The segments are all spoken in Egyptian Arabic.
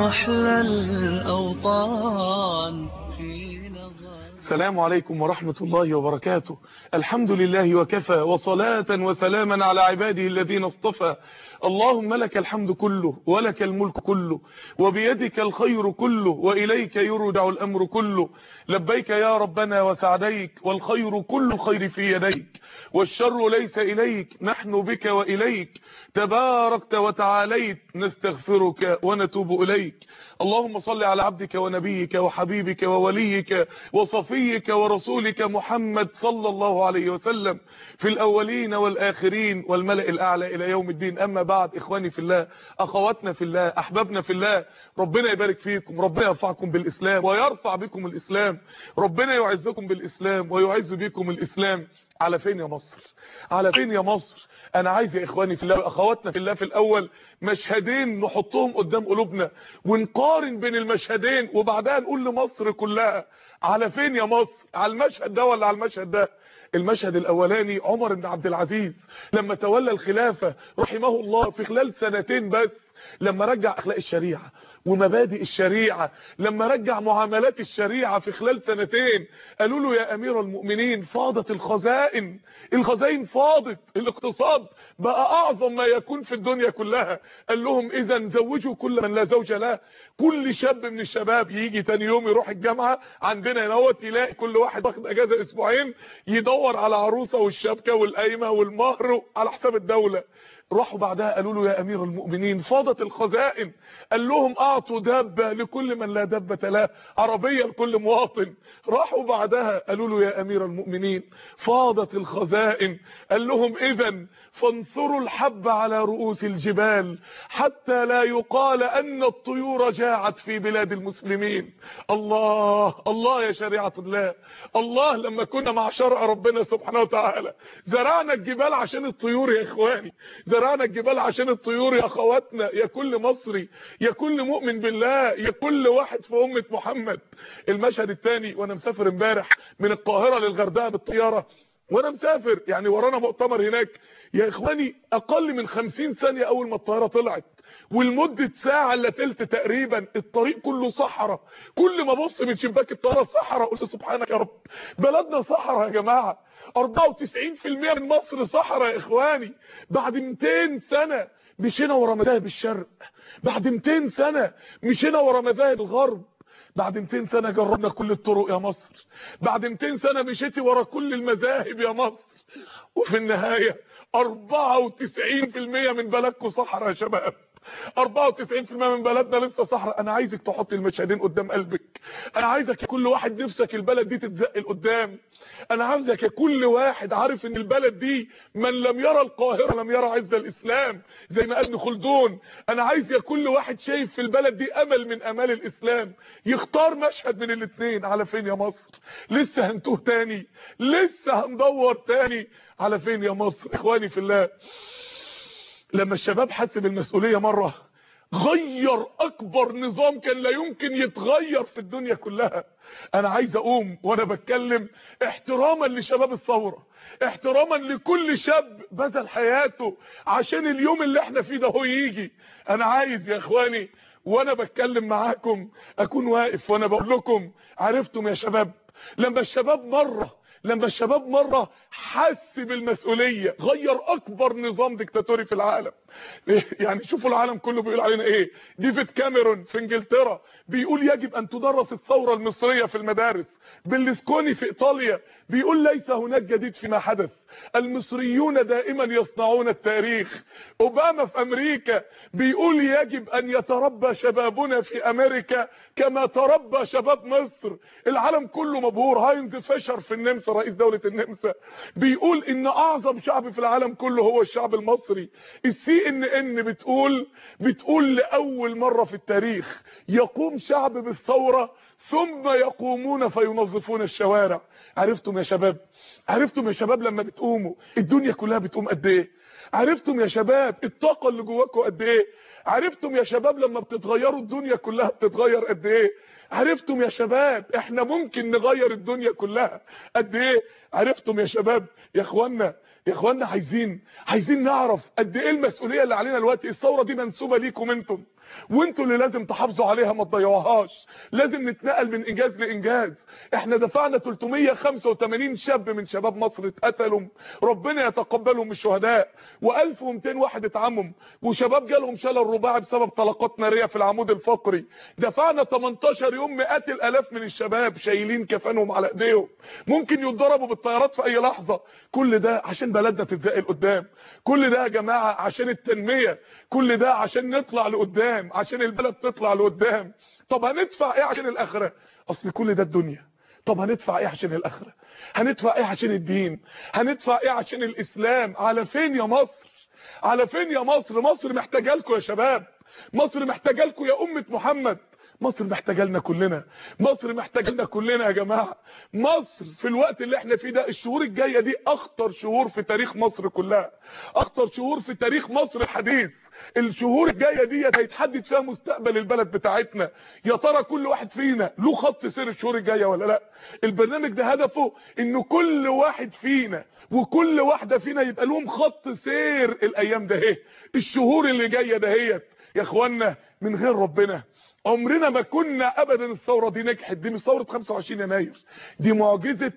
أحلى الأوطان في نظر السلام عليكم ورحمة الله وبركاته الحمد لله وكفى وصلاة وسلاما على عباده الذين اصطفى اللهم لك الحمد كله ولك الملك كله وبيدك الخير كله وإليك يرجع الأمر كله لبيك يا ربنا وسعديك والخير كل الخير في يديك والشر ليس إليك نحن بك وإليك تباركت وتعاليت نستغفرك ونتوب إليك اللهم صل على عبدك ونبيك وحبيبك ووليك وصفيك ورسولك محمد صلى الله عليه وسلم في الأولين والآخرين والملأ الأعلى إلى يوم الدين أما بعد إخواني في الله أخواتنا في الله أحبابنا في الله ربنا يبارك فيكم ربنا يرفعكم بالإسلام ويرفع بكم الإسلام ربنا يعزكم بالإسلام ويعز بكم الإسلام على فين يا مصر على فين يا مصر انا عايز يا اخواني في الله واخواتنا في الله في الاول مشهدين نحطهم قدام قلوبنا ونقارن بين المشهدين وبعدها نقول لمصر كلها على فين يا مصر على المشهد ده ولا على المشهد ده المشهد الاولاني عمر بن عبد العزيز لما تولى الخلافة رحمه الله في خلال سنتين بس لما رجع اخلاق الشريعة ومبادئ الشريعة لما رجع معاملات الشريعة في خلال سنتين قالوا له يا امير المؤمنين فاضت الخزائن الخزائن فاضت الاقتصاد بقى اعظم ما يكون في الدنيا كلها قال لهم اذا زوجوا كل من لا زوج له كل شاب من الشباب يجي تاني يوم يروح الجامعة عندنا هنوت يلاقي كل واحد واخد اجازة اسبوعين يدور على عروسة والشبكة والقايمة والمهر على حساب الدولة راحوا بعدها قالوا له يا امير المؤمنين فاضت الخزائن قال لهم اعطوا دابه لكل من لا دابه له عربيه لكل مواطن راحوا بعدها قالوا له يا امير المؤمنين فاضت الخزائن قال لهم اذا فانثروا الحب على رؤوس الجبال حتى لا يقال ان الطيور جاعت في بلاد المسلمين الله الله يا شريعه الله الله لما كنا مع شرع ربنا سبحانه وتعالى زرعنا الجبال عشان الطيور يا اخواني زرعنا الجبال عشان الطيور يا اخواتنا يا كل مصري يا كل مؤمن بالله يا كل واحد في امه محمد المشهد الثاني وانا مسافر امبارح من القاهره للغردقه بالطياره وانا مسافر يعني ورانا مؤتمر هناك يا اخواني اقل من 50 ثانيه اول ما الطياره طلعت والمده ساعه الا تلت تقريبا الطريق كله صحراء كل ما ابص من شباك الطياره صحراء قلت سبحانك يا رب بلدنا صحراء يا جماعه 94% من مصر صحراء يا اخواني بعد 200 سنه مشينا ورا مذاهب الشرق بعد 200 سنه مشينا ورا مذاهب الغرب بعد 200 سنه جربنا كل الطرق يا مصر بعد 200 سنه مشيتي ورا كل المذاهب يا مصر وفي النهايه 94% من بلدكم صحراء يا شباب 94% من بلدنا لسه صحراء انا عايزك تحط المشهدين قدام قلبك انا عايزك يا كل واحد نفسك البلد دي تتزق لقدام انا عاوزك يا كل واحد عارف ان البلد دي من لم يرى القاهره لم يرى عز الاسلام زي ما قال ابن خلدون انا عايز يا كل واحد شايف في البلد دي امل من امال الاسلام يختار مشهد من الاثنين على فين يا مصر لسه هنتوه تاني لسه هندور تاني على فين يا مصر اخواني في الله لما الشباب حس بالمسؤولية مرة غير اكبر نظام كان لا يمكن يتغير في الدنيا كلها انا عايز اقوم وانا بتكلم احتراما لشباب الثورة احتراما لكل شاب بذل حياته عشان اليوم اللي احنا فيه ده هو يجي انا عايز يا اخواني وانا بتكلم معاكم اكون واقف وانا بقول لكم عرفتم يا شباب لما الشباب مره لما الشباب مرة حس بالمسؤولية غير اكبر نظام ديكتاتوري في العالم يعني شوفوا العالم كله بيقول علينا ايه ديفيد كاميرون في انجلترا بيقول يجب ان تدرس الثورة المصرية في المدارس بلسكوني في ايطاليا بيقول ليس هناك جديد فيما حدث المصريون دائما يصنعون التاريخ اوباما في امريكا بيقول يجب ان يتربى شبابنا في امريكا كما تربى شباب مصر العالم كله مبهور هاينز فيشر في النمسا رئيس دولة النمسا بيقول ان اعظم شعب في العالم كله هو الشعب المصري السي ان ان بتقول بتقول لاول مرة في التاريخ يقوم شعب بالثورة ثم يقومون فينظفون الشوارع عرفتم يا شباب عرفتم يا شباب لما بتقوموا الدنيا كلها بتقوم قد ايه عرفتم يا شباب الطاقة اللي جواكم قد ايه عرفتم يا شباب لما بتتغيروا الدنيا كلها بتتغير قد ايه عرفتم يا شباب احنا ممكن نغير الدنيا كلها قد ايه عرفتم يا شباب يا اخوانا يا اخوانا عايزين عايزين نعرف قد ايه المسؤوليه اللي علينا دلوقتي الثوره دي منسوبه ليكم انتم وانتوا اللي لازم تحافظوا عليها ما تضيعوهاش لازم نتنقل من انجاز لانجاز احنا دفعنا 385 شاب من شباب مصر اتقتلوا ربنا يتقبلهم من الشهداء و1200 واحد اتعمم وشباب جالهم شلل رباعي بسبب طلقات ناريه في العمود الفقري دفعنا 18 يوم مئات الالاف من الشباب شايلين كفانهم على ايديهم ممكن يتضربوا بالطيارات في اي لحظه كل ده عشان بلدنا تتزقل قدام كل ده يا جماعه عشان التنميه كل ده عشان نطلع لقدام عشان البلد تطلع لقدام طب هندفع ايه عشان الاخره اصل كل ده الدنيا طب هندفع ايه عشان الاخره هندفع ايه عشان الدين هندفع ايه عشان الاسلام على فين يا مصر على فين يا مصر مصر محتاجه لكم يا شباب مصر محتاجه لكم يا امه محمد مصر محتاجه لنا كلنا مصر محتاجه لنا كلنا يا جماعه مصر في الوقت اللي احنا فيه ده الشهور الجايه دي اخطر شهور في تاريخ مصر كلها اخطر شهور في تاريخ مصر الحديث الشهور الجايه ديت هيتحدد فيها مستقبل البلد بتاعتنا يا ترى كل واحد فينا له خط سير الشهور الجايه ولا لا البرنامج ده هدفه ان كل واحد فينا وكل واحده فينا يبقى لهم خط سير الايام ده اهي الشهور اللي جايه دهيت يا اخوانا من غير ربنا عمرنا ما كنا ابدا الثوره دي نجحت دي مش ثوره 25 يناير دي معجزه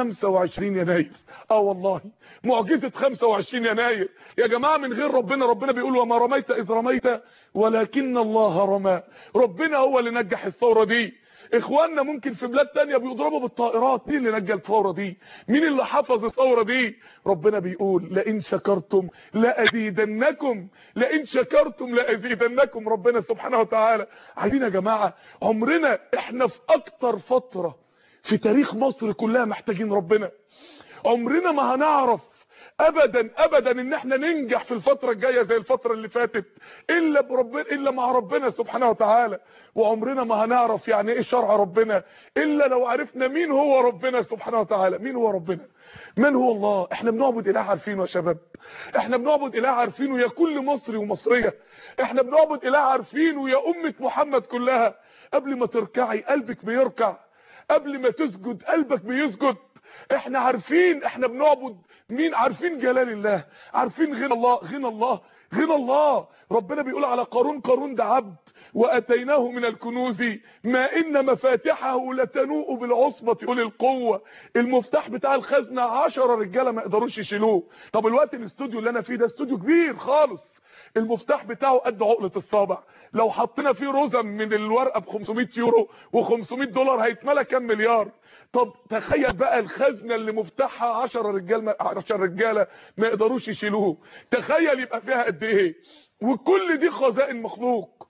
25 يناير اه والله معجزه 25 يناير يا جماعه من غير ربنا ربنا بيقول وما رميت اذ رميت ولكن الله رمى ربنا هو اللي نجح الثوره دي اخواننا ممكن في بلاد تانية بيضربوا بالطائرات مين اللي نجى الثوره دي مين اللي حفظ الثوره دي ربنا بيقول لئن شكرتم لازيدنكم لئن شكرتم لازيدنكم ربنا سبحانه وتعالى عايزين يا جماعه عمرنا احنا في اكتر فتره في تاريخ مصر كلها محتاجين ربنا عمرنا ما هنعرف ابدا ابدا ان احنا ننجح في الفتره الجايه زي الفتره اللي فاتت الا بربنا الا مع ربنا سبحانه وتعالى وعمرنا ما هنعرف يعني ايه شرع ربنا الا لو عرفنا مين هو ربنا سبحانه وتعالى مين هو ربنا من هو الله احنا بنعبد اله عارفينه يا شباب احنا بنعبد اله عارفينه يا كل مصري ومصريه احنا بنعبد اله عارفينه يا امه محمد كلها قبل ما تركعي قلبك بيركع قبل ما تسجد قلبك بيسجد احنا عارفين احنا بنعبد مين عارفين جلال الله عارفين غنى الله غنى الله غنى الله ربنا بيقول على قارون قارون ده عبد واتيناه من الكنوز ما ان مفاتحه لتنوء بالعصبه اولي القوه المفتاح بتاع الخزنه 10 رجاله ما يقدروش يشيلوه طب الوقت الاستوديو اللي انا فيه ده استوديو كبير خالص المفتاح بتاعه قد عقله الصابع لو حطينا فيه رزم من الورقه ب 500 يورو و500 دولار هيتملى كام مليار طب تخيل بقى الخزنه اللي مفتاحها 10 رجال 10 رجاله ما يقدروش يشيلوه تخيل يبقى فيها قد ايه وكل دي خزائن مخلوق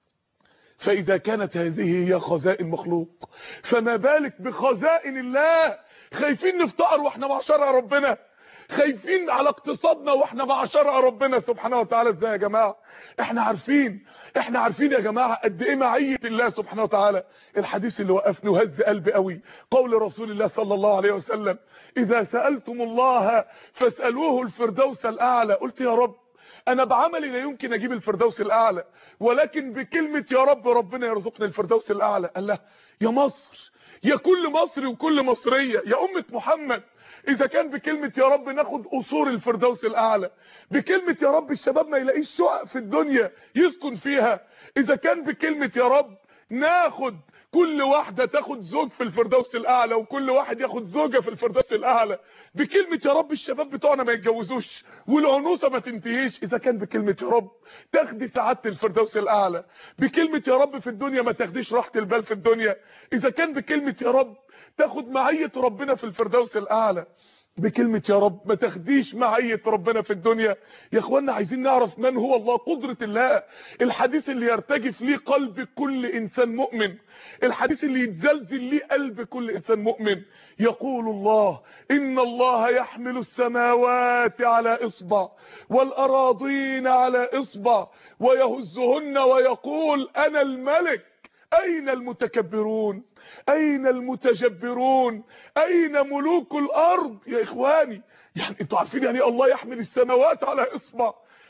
فاذا كانت هذه هي خزائن مخلوق فما بالك بخزائن الله خايفين نفتقر واحنا مع شرع ربنا خايفين على اقتصادنا واحنا مع شرع ربنا سبحانه وتعالى ازاي يا جماعه احنا عارفين احنا عارفين يا جماعه قد ايه معيه الله سبحانه وتعالى الحديث اللي وقفني وهز قلبي قوي قول رسول الله صلى الله عليه وسلم اذا سالتم الله فاسالوه الفردوس الاعلى قلت يا رب انا بعملي لا يمكن اجيب الفردوس الاعلى ولكن بكلمه يا رب ربنا يرزقني الفردوس الاعلى قال له يا مصر يا كل مصري وكل مصريه يا امه محمد اذا كان بكلمة يا رب ناخد قصور الفردوس الاعلى بكلمة يا رب الشباب ما يلاقيش شقق في الدنيا يسكن فيها اذا كان بكلمة يا رب ناخد كل واحدة تاخد زوج في الفردوس الاعلى وكل واحد ياخد زوجة في الفردوس الاعلى بكلمة يا رب الشباب بتوعنا ما يتجوزوش والعنوسة ما تنتهيش اذا كان بكلمة يا رب تاخدي سعادة الفردوس الاعلى بكلمة يا رب في الدنيا ما تاخديش راحة البال في الدنيا اذا كان بكلمة يا رب تاخد معية ربنا في الفردوس الاعلى بكلمة يا رب ما تاخديش معية ربنا في الدنيا يا اخوانا عايزين نعرف من هو الله قدرة الله الحديث اللي يرتجف ليه قلب كل انسان مؤمن الحديث اللي يتزلزل ليه قلب كل انسان مؤمن يقول الله ان الله يحمل السماوات على اصبع والاراضين على اصبع ويهزهن ويقول انا الملك اين المتكبرون اين المتجبرون اين ملوك الارض يا اخواني يعني انتوا عارفين يعني الله يحمل السماوات على اصبع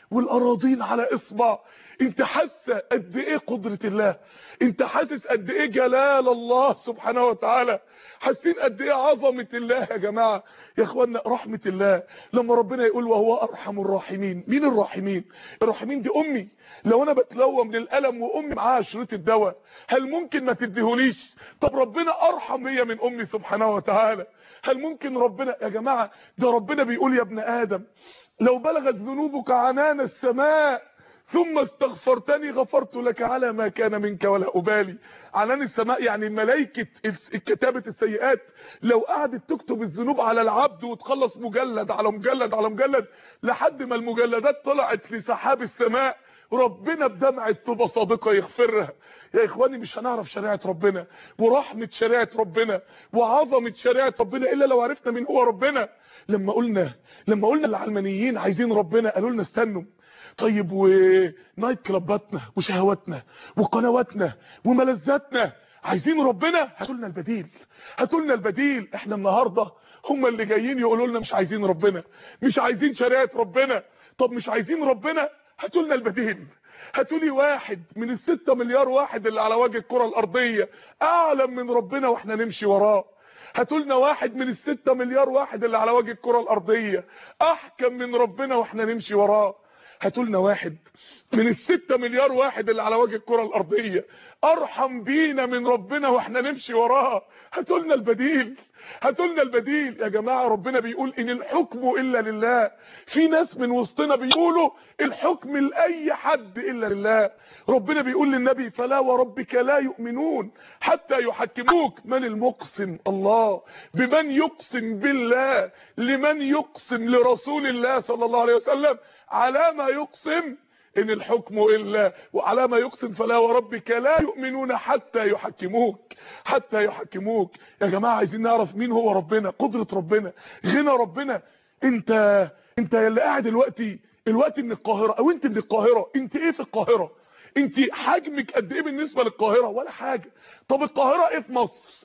والاراضين على اصبع انت حاسه قد ايه قدره الله انت حاسس قد ايه جلال الله سبحانه وتعالى حاسين قد ايه عظمه الله يا جماعه يا اخوانا رحمه الله لما ربنا يقول وهو ارحم الراحمين مين الراحمين الراحمين دي امي لو انا بتلوى من الالم وامي معاها شريط الدواء هل ممكن ما تديهوليش طب ربنا ارحم هي من امي سبحانه وتعالى هل ممكن ربنا يا جماعه ده ربنا بيقول يا ابن ادم لو بلغت ذنوبك عنان السماء ثم استغفرتني غفرت لك على ما كان منك ولا أبالي عنان السماء يعني ملائكة كتابة السيئات لو قعدت تكتب الذنوب على العبد وتخلص مجلد على مجلد على مجلد لحد ما المجلدات طلعت في سحاب السماء ربنا بدمعة طوبة صادقة يغفرها يا اخواني مش هنعرف شريعة ربنا ورحمة شريعة ربنا وعظمة شريعة ربنا الا لو عرفنا مين هو ربنا لما قلنا لما قلنا العلمانيين عايزين ربنا قالوا لنا استنوا طيب ونايت كلاباتنا وشهواتنا وقنواتنا وملذاتنا عايزين ربنا هاتوا لنا البديل هاتوا لنا البديل احنا النهارده هم اللي جايين يقولوا لنا مش عايزين ربنا مش عايزين شريعه ربنا طب مش عايزين ربنا هاتوا لنا البديل هاتوا لي واحد من الستة مليار واحد اللي على وجه الكره الارضيه اعلم من ربنا واحنا نمشي وراه هاتوا لنا واحد من الستة مليار واحد اللي على وجه الكره الارضيه احكم من ربنا واحنا نمشي وراه هاتوا لنا واحد من الستة مليار واحد اللي على وجه الكرة الأرضية أرحم بينا من ربنا وإحنا نمشي وراه هاتوا لنا البديل هاتوا لنا البديل يا جماعة ربنا بيقول إن الحكم إلا لله في ناس من وسطنا بيقولوا الحكم لأي حد إلا لله ربنا بيقول للنبي فلا وربك لا يؤمنون حتى يحكموك من المقسم الله بمن يقسم بالله لمن يقسم لرسول الله صلى الله عليه وسلم على ما يقسم ان الحكم الا وعلى ما يقسم فلا وربك لا يؤمنون حتى يحكموك حتى يحكموك يا جماعه عايزين نعرف مين هو ربنا قدره ربنا غنى ربنا انت انت اللي قاعد دلوقتي الوقت من القاهره او انت من القاهره انت ايه في القاهره انت حجمك قد ايه بالنسبه للقاهره ولا حاجه طب القاهره ايه في مصر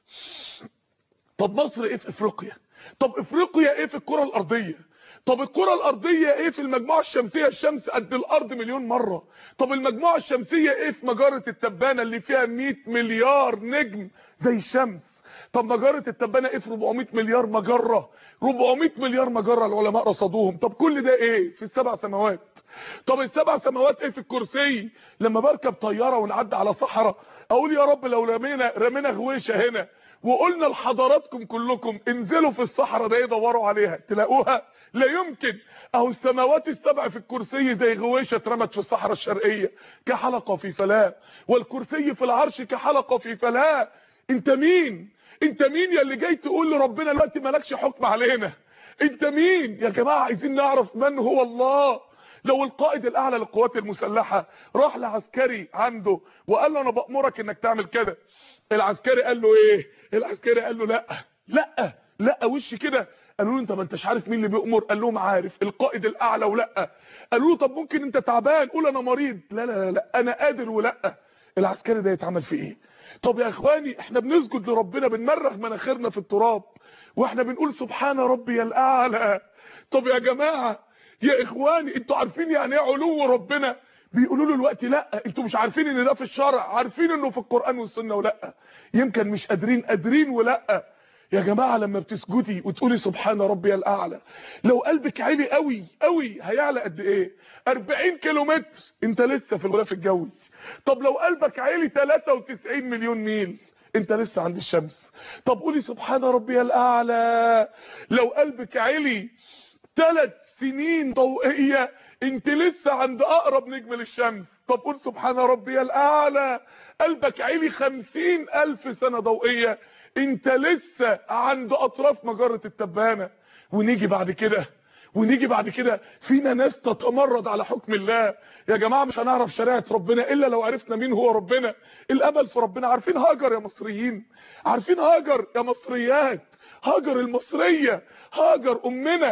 طب مصر ايه في افريقيا طب افريقيا ايه في الكره الارضيه طب الكرة الارضية ايه في المجموعة الشمسية الشمس قد الارض مليون مرة طب المجموعة الشمسية ايه في مجرة التبانة اللي فيها 100 مليار نجم زي الشمس طب مجرة التبانة ايه في 400 مليار مجرة 400 مليار مجرة العلماء رصدوهم طب كل ده ايه في السبع سماوات طب السبع سماوات ايه في الكرسي لما بركب طيارة ونعدي على صحراء اقول يا رب لو رمينا رمينا غويشة هنا وقلنا لحضراتكم كلكم انزلوا في الصحراء ده دوروا عليها تلاقوها لا يمكن اهو السماوات السبع في الكرسي زي غويشه اترمت في الصحراء الشرقيه كحلقه في فلاه والكرسي في العرش كحلقه في فلاه انت مين انت مين يا اللي جاي تقول لربنا دلوقتي مالكش حكم علينا انت مين يا جماعه عايزين نعرف من هو الله لو القائد الاعلى للقوات المسلحه راح لعسكري عنده وقال له انا بامرك انك تعمل كده العسكري قال له ايه العسكري قال له لا لا لا وش كده قالوا له انت ما انتش عارف مين اللي بيأمر قال لهم عارف القائد الاعلى ولا قالوا له طب ممكن انت تعبان قول انا مريض لا لا لا انا قادر ولا العسكري ده يتعمل في ايه طب يا اخواني احنا بنسجد لربنا بنمرغ مناخيرنا في التراب واحنا بنقول سبحان ربي الاعلى طب يا جماعه يا اخواني انتوا عارفين يعني ايه علو ربنا بيقولوا له الوقت لا انتوا مش عارفين ان ده في الشرع عارفين انه في القران والسنه ولا يمكن مش قادرين قادرين ولا يا جماعه لما بتسجدي وتقولي سبحان ربي الاعلى لو قلبك عالي قوي قوي هيعلى قد ايه 40 كيلومتر انت لسه في الغلاف الجوي طب لو قلبك عالي 93 مليون ميل انت لسه عند الشمس طب قولي سبحان ربي الاعلى لو قلبك عالي ثلاث سنين ضوئيه انت لسه عند اقرب نجم للشمس طب قول سبحان ربي الاعلى قلبك عالي خمسين الف سنة ضوئية انت لسه عند اطراف مجرة التبانة ونيجي بعد كده ونيجي بعد كده فينا ناس تتمرد على حكم الله يا جماعة مش هنعرف شريعة ربنا الا لو عرفنا مين هو ربنا الامل في ربنا عارفين هاجر يا مصريين عارفين هاجر يا مصريات هاجر المصرية هاجر امنا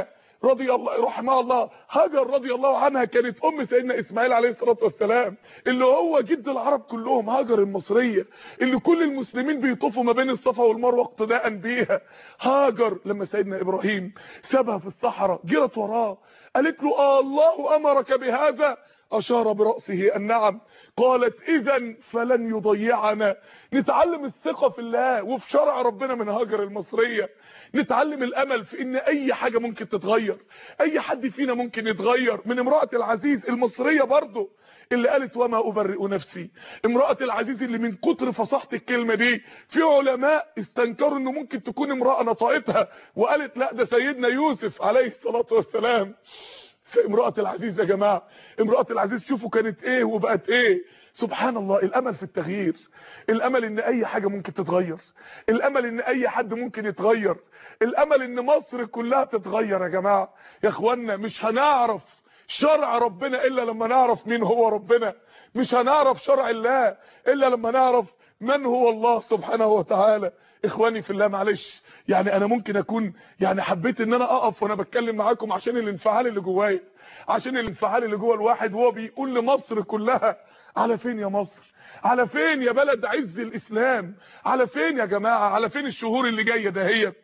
رضي الله رحمها الله هاجر رضي الله عنها كانت ام سيدنا اسماعيل عليه الصلاه والسلام اللي هو جد العرب كلهم هاجر المصريه اللي كل المسلمين بيطوفوا ما بين الصفا والمروه اقتداء بيها هاجر لما سيدنا ابراهيم سابها في الصحراء جرت وراه قالت له آه الله امرك بهذا اشار براسه النعم قالت اذا فلن يضيعنا نتعلم الثقه في الله وفي شرع ربنا من هاجر المصريه نتعلم الامل في ان اي حاجه ممكن تتغير اي حد فينا ممكن يتغير من امراه العزيز المصريه برضه اللي قالت وما ابرئ نفسي امراه العزيز اللي من كتر فصاحه الكلمه دي في علماء استنكروا انه ممكن تكون امراه نطقتها وقالت لا ده سيدنا يوسف عليه الصلاه والسلام امرأة العزيز يا جماعة امرأة العزيز شوفوا كانت ايه وبقت ايه سبحان الله الامل في التغيير الامل ان اي حاجة ممكن تتغير الامل ان اي حد ممكن يتغير الامل ان مصر كلها تتغير يا جماعة يا اخوانا مش هنعرف شرع ربنا الا لما نعرف مين هو ربنا مش هنعرف شرع الله الا لما نعرف من هو الله سبحانه وتعالى اخواني في الله معلش يعني انا ممكن اكون يعني حبيت ان انا اقف وانا بتكلم معاكم عشان الانفعال اللي جوايا عشان الانفعال اللي جوه الواحد وهو بيقول لمصر كلها على فين يا مصر على فين يا بلد عز الاسلام على فين يا جماعه على فين الشهور اللي جايه دهيت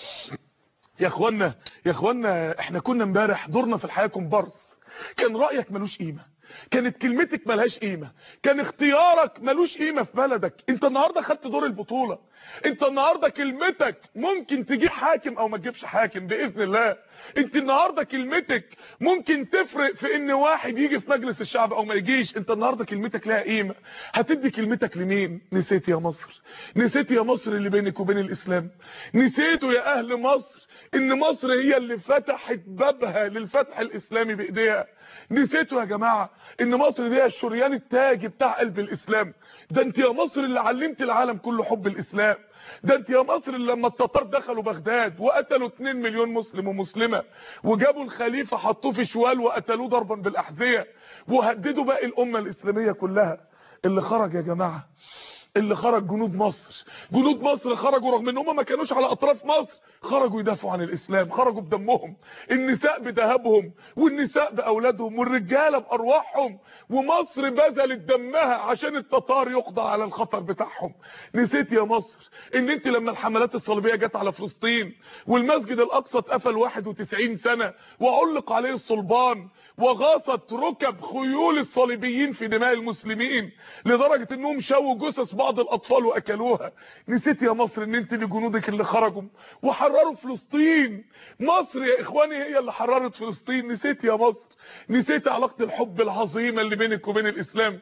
يا اخوانا يا اخوانا احنا كنا امبارح دورنا في الحياه كومبارس كان رايك ملوش قيمه كانت كلمتك ملهاش قيمه كان اختيارك ملوش قيمه في بلدك انت النهارده خدت دور البطوله انت النهارده كلمتك ممكن تجيب حاكم او ما تجيبش حاكم باذن الله انت النهارده كلمتك ممكن تفرق في ان واحد يجي في مجلس الشعب او ما يجيش انت النهارده كلمتك لها قيمه هتدي كلمتك لمين نسيت يا مصر نسيت يا مصر اللي بينك وبين الاسلام نسيتوا يا اهل مصر ان مصر هي اللي فتحت بابها للفتح الاسلامي بايديها نسيتوا يا جماعه ان مصر دي الشريان التاج بتاع قلب الاسلام ده انت يا مصر اللي علمت العالم كله حب الاسلام ده انت يا مصر اللي لما التتار دخلوا بغداد وقتلوا 2 مليون مسلم ومسلمه وجابوا الخليفه حطوه في شوال وقتلوه ضربا بالاحذيه وهددوا باقي الامه الاسلاميه كلها اللي خرج يا جماعه اللي خرج جنود مصر جنود مصر خرجوا رغم ان هم ما كانوش على اطراف مصر خرجوا يدافعوا عن الاسلام خرجوا بدمهم النساء بذهبهم والنساء باولادهم والرجاله بارواحهم ومصر بذلت دمها عشان التتار يقضى على الخطر بتاعهم نسيت يا مصر ان انت لما الحملات الصليبيه جت على فلسطين والمسجد الاقصى اتقفل 91 سنه وعلق عليه الصلبان وغاصت ركب خيول الصليبيين في دماء المسلمين لدرجه انهم شووا جثث بعض الاطفال واكلوها نسيت يا مصر ان انت لجنودك اللي خرجوا وحرروا فلسطين مصر يا اخواني هي اللي حررت فلسطين نسيت يا مصر نسيت علاقه الحب العظيمه اللي بينك وبين الاسلام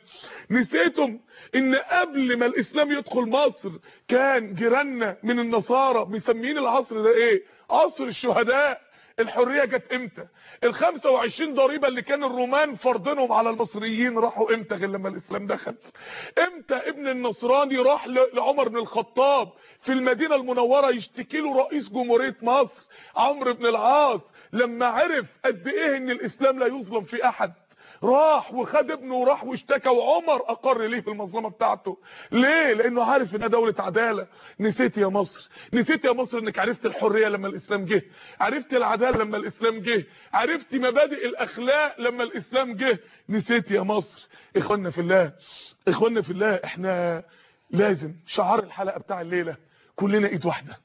نسيتم ان قبل ما الاسلام يدخل مصر كان جيراننا من النصارى مسميين العصر ده ايه عصر الشهداء الحريه جت امتى ال 25 ضريبه اللي كان الرومان فرضينهم على المصريين راحوا امتى غير لما الاسلام دخل امتى ابن النصراني راح لعمر بن الخطاب في المدينه المنوره يشتكي له رئيس جمهوريه مصر عمرو بن العاص لما عرف قد ايه ان الاسلام لا يظلم في احد راح وخد ابنه وراح واشتكى وعمر اقر ليه في المظلمه بتاعته ليه لانه عارف انها دوله عداله نسيت يا مصر نسيت يا مصر انك عرفت الحريه لما الاسلام جه عرفت العداله لما الاسلام جه عرفت مبادئ الاخلاق لما الاسلام جه نسيت يا مصر اخوانا في الله اخوانا في الله احنا لازم شعار الحلقه بتاع الليله كلنا ايد واحده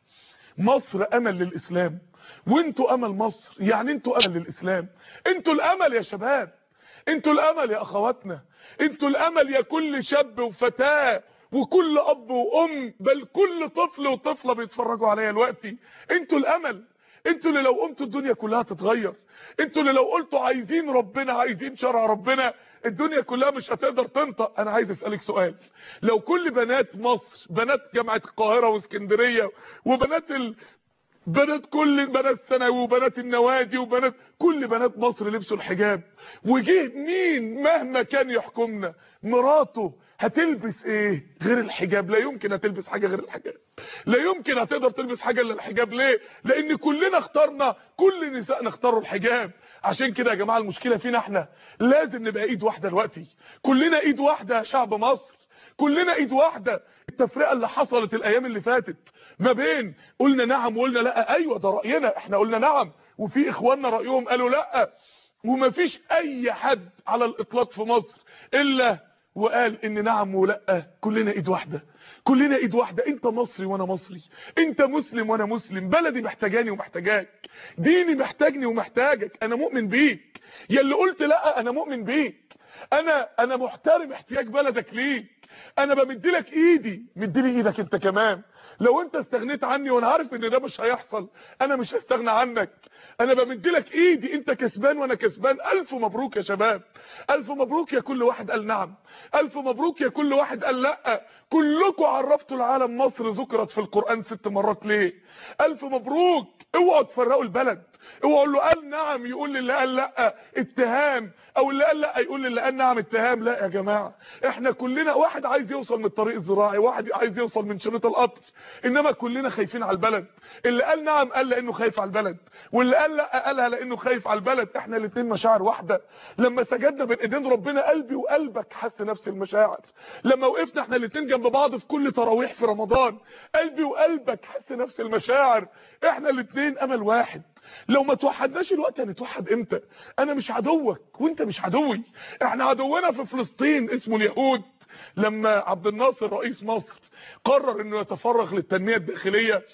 مصر امل للاسلام وانتوا امل مصر يعني انتوا امل للاسلام انتوا الامل يا شباب انتوا الامل يا اخواتنا انتوا الامل يا كل شاب وفتاه وكل اب وام بل كل طفل وطفله بيتفرجوا عليا دلوقتي انتوا الامل انتوا اللي لو قمتوا الدنيا كلها تتغير انتوا اللي لو قلتوا عايزين ربنا عايزين شرع ربنا الدنيا كلها مش هتقدر تنطق انا عايز اسالك سؤال لو كل بنات مصر بنات جامعه القاهره واسكندريه وبنات ال... بنات كل بنات ثانوي وبنات النوادي وبنات كل بنات مصر لبسوا الحجاب وجه مين مهما كان يحكمنا مراته هتلبس ايه غير الحجاب لا يمكن هتلبس حاجه غير الحجاب لا يمكن هتقدر تلبس حاجه الا الحجاب ليه لان كلنا اخترنا كل نسائنا اختاروا الحجاب عشان كده يا جماعه المشكله فينا احنا لازم نبقى ايد واحده دلوقتي كلنا ايد واحده يا شعب مصر كلنا ايد واحده التفرقه اللي حصلت الايام اللي فاتت ما بين قلنا نعم وقلنا لا ايوه ده راينا احنا قلنا نعم وفي اخواننا رايهم قالوا لا ومفيش اي حد على الاطلاق في مصر الا وقال ان نعم ولا كلنا ايد واحده كلنا ايد واحده انت مصري وانا مصري انت مسلم وانا مسلم بلدي محتاجاني ومحتاجاك ديني محتاجني ومحتاجك انا مؤمن بيك يا اللي قلت لا انا مؤمن بيك انا انا محترم احتياج بلدك ليك انا بمد لك ايدي مد لي ايدك انت كمان لو انت استغنيت عني وانا عارف ان ده مش هيحصل انا مش هستغنى عنك انا بمد لك ايدي انت كسبان وانا كسبان الف مبروك يا شباب الف مبروك يا كل واحد قال نعم الف مبروك يا كل واحد قال لا كلكم عرفتوا العالم مصر ذكرت في القرآن ست مرات ليه الف مبروك اوعوا تفرقوا البلد اوعوا اللي قال نعم يقول للي قال لا اتهام او اللي قال لا يقول للي قال نعم اتهام لا يا جماعه احنا كلنا واحد عايز يوصل من الطريق الزراعي واحد عايز يوصل من شريط القطر انما كلنا خايفين على البلد اللي قال نعم قال لانه خايف على البلد واللي قال لا قالها لانه خايف على البلد احنا الاثنين مشاعر واحده لما سجدنا بين ايدين ربنا قلبي وقلبك حس نفس المشاعر لما وقفنا احنا الاثنين جنب بعض في كل تراويح في رمضان قلبي وقلبك حس نفس المشاعر احنا الاثنين امل واحد لو ما توحدناش الوقت هنتوحد امتى انا مش عدوك وانت مش عدوي احنا عدونا في فلسطين اسمه اليهود لما عبد الناصر رئيس مصر قرر انه يتفرغ للتنميه الداخليه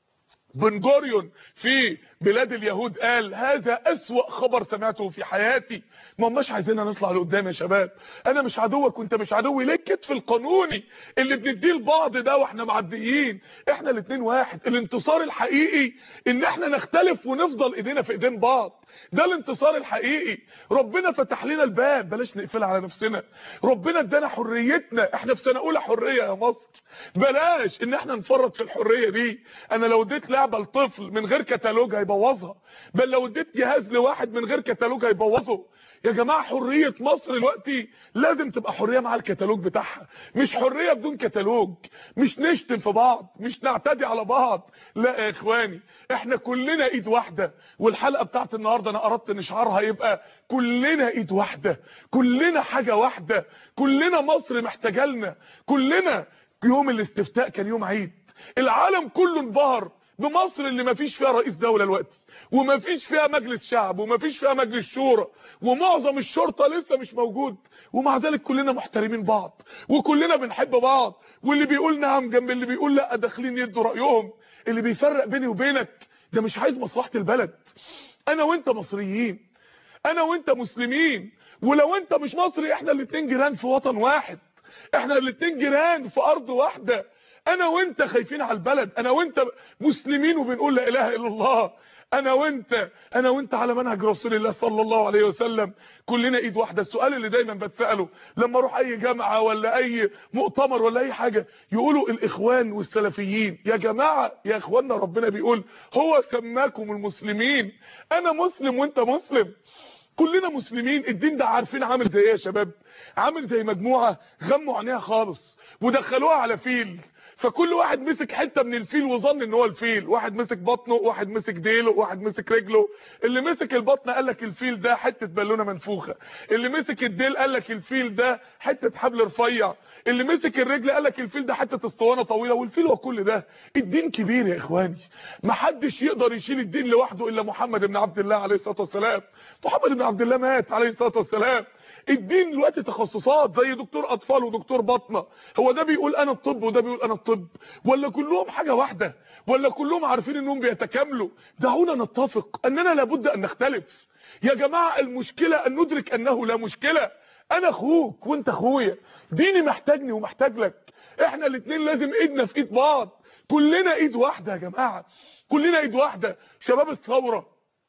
بن جوريون في بلاد اليهود قال هذا أسوأ خبر سمعته في حياتي ما هماش عايزيننا نطلع لقدام يا شباب انا مش عدوك وانت مش عدوي ليه الكتف القانوني اللي بنديه لبعض ده واحنا معديين احنا الاثنين واحد الانتصار الحقيقي ان احنا نختلف ونفضل ايدينا في ايدين بعض ده الانتصار الحقيقي ربنا فتح لنا الباب بلاش نقفل على نفسنا ربنا ادانا حريتنا احنا في سنه اولى حريه يا مصر بلاش ان احنا نفرط في الحريه دي انا لو اديت لعبه لطفل من غير كتالوج هيبوظها بل لو اديت جهاز لواحد من غير كتالوج هيبوظه يا جماعه حريه مصر دلوقتي لازم تبقى حريه مع الكتالوج بتاعها مش حريه بدون كتالوج مش نشتم في بعض مش نعتدي على بعض لا يا اخواني احنا كلنا ايد واحده والحلقه بتاعت النهارده انا اردت ان شعارها يبقى كلنا ايد واحده كلنا حاجه واحده كلنا مصر محتاجه لنا كلنا يوم الاستفتاء كان يوم عيد العالم كله انبهر بمصر اللي ما فيش فيها رئيس دولة دلوقتي وما فيش فيها مجلس شعب وما فيش فيها مجلس شورى ومعظم الشرطة لسه مش موجود ومع ذلك كلنا محترمين بعض وكلنا بنحب بعض واللي بيقول نعم جنب اللي بيقول لا داخلين يدوا رأيهم اللي بيفرق بيني وبينك ده مش عايز مصلحة البلد انا وانت مصريين انا وانت مسلمين ولو انت مش مصري احنا الاتنين جيران في وطن واحد احنا الاتنين جيران في ارض واحده انا وانت خايفين على البلد انا وانت مسلمين وبنقول لا اله الا الله انا وانت انا وانت على منهج رسول الله صلى الله عليه وسلم كلنا ايد واحده السؤال اللي دايما بتساله لما اروح اي جامعه ولا اي مؤتمر ولا اي حاجه يقولوا الاخوان والسلفيين يا جماعه يا اخواننا ربنا بيقول هو سماكم المسلمين انا مسلم وانت مسلم كلنا مسلمين الدين ده عارفين عامل زي ايه يا شباب عامل زي مجموعه غموا عينيها خالص ودخلوها على فيل فكل واحد مسك حته من الفيل وظن ان هو الفيل واحد مسك بطنه واحد مسك ديله واحد مسك رجله اللي مسك البطن قال لك الفيل ده حته بالونه منفوخه اللي مسك الديل قال لك الفيل ده حته حبل رفيع اللي مسك الرجل قال لك الفيل ده حته اسطوانه طويله والفيل هو كل ده الدين كبير يا اخواني ما حدش يقدر يشيل الدين لوحده الا محمد بن عبد الله عليه الصلاه والسلام محمد بن عبد الله مات عليه الصلاه والسلام الدين دلوقتي تخصصات زي دكتور اطفال ودكتور باطنه هو ده بيقول انا الطب وده بيقول انا الطب ولا كلهم حاجه واحده ولا كلهم عارفين انهم بيتكاملوا دعونا نتفق اننا لابد ان نختلف يا جماعه المشكله ان ندرك انه لا مشكله انا اخوك وانت اخويا ديني محتاجني ومحتاج لك احنا الاثنين لازم ايدنا في ايد بعض كلنا ايد واحده يا جماعه كلنا ايد واحده شباب الثوره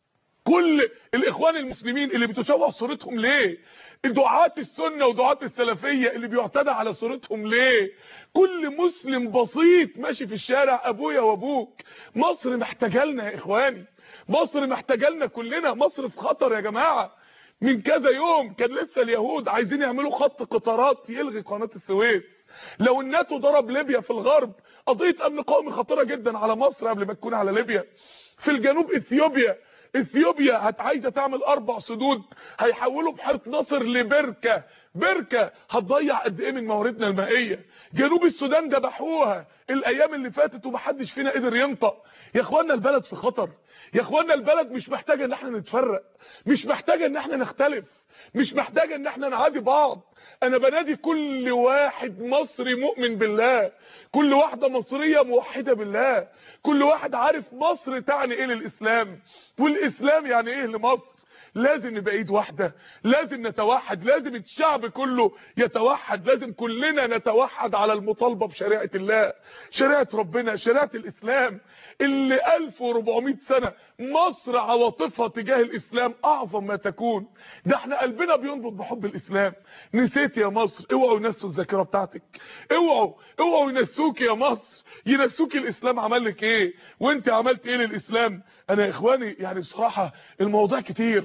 كل الاخوان المسلمين اللي بتشوه صورتهم ليه دعاة السنة ودعاة السلفية اللي بيعتدى على صورتهم ليه كل مسلم بسيط ماشي في الشارع ابويا وابوك مصر محتاجه لنا يا اخواني مصر محتاجه لنا كلنا مصر في خطر يا جماعه من كذا يوم كان لسه اليهود عايزين يعملوا خط قطارات يلغي قناه السويس لو الناتو ضرب ليبيا في الغرب قضيه امن قومي خطيره جدا على مصر قبل ما تكون على ليبيا في الجنوب اثيوبيا اثيوبيا هت عايزه تعمل اربع سدود هيحولوا بحيره ناصر لبركه بركه هتضيع قد ايه من مواردنا المائيه جنوب السودان ذبحوها الايام اللي فاتت ومحدش فينا قدر ينطق يا اخوانا البلد في خطر يا اخوانا البلد مش محتاجه ان احنا نتفرق مش محتاجه ان احنا نختلف مش محتاجه ان احنا نعادي بعض انا بنادي كل واحد مصري مؤمن بالله كل واحده مصريه موحده بالله كل واحد عارف مصر تعني ايه للاسلام والاسلام يعني ايه لمصر لازم نبقى ايد واحده لازم نتوحد لازم الشعب كله يتوحد لازم كلنا نتوحد على المطالبه بشريعه الله شريعه ربنا شريعه الاسلام اللي 1400 سنه مصر عواطفها تجاه الاسلام اعظم ما تكون ده احنا قلبنا بينبض بحب الاسلام نسيت يا مصر اوعوا ينسوا الذاكره بتاعتك اوعوا اوعوا ينسوك يا مصر ينسوك الاسلام عمل لك ايه وانت عملت ايه للاسلام انا يا اخواني يعني بصراحه الموضوع كتير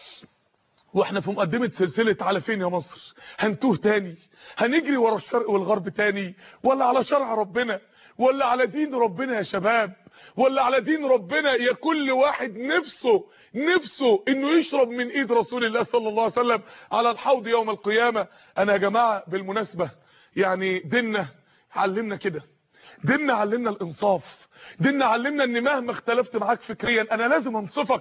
واحنا في مقدمه سلسله على فين يا مصر هنتوه تاني هنجري ورا الشرق والغرب تاني ولا على شرع ربنا ولا على دين ربنا يا شباب ولا على دين ربنا يا كل واحد نفسه نفسه انه يشرب من ايد رسول الله صلى الله عليه وسلم على الحوض يوم القيامه انا يا جماعه بالمناسبه يعني ديننا علمنا كده ديننا علمنا الانصاف ديننا علمنا ان مهما اختلفت معاك فكريا انا لازم انصفك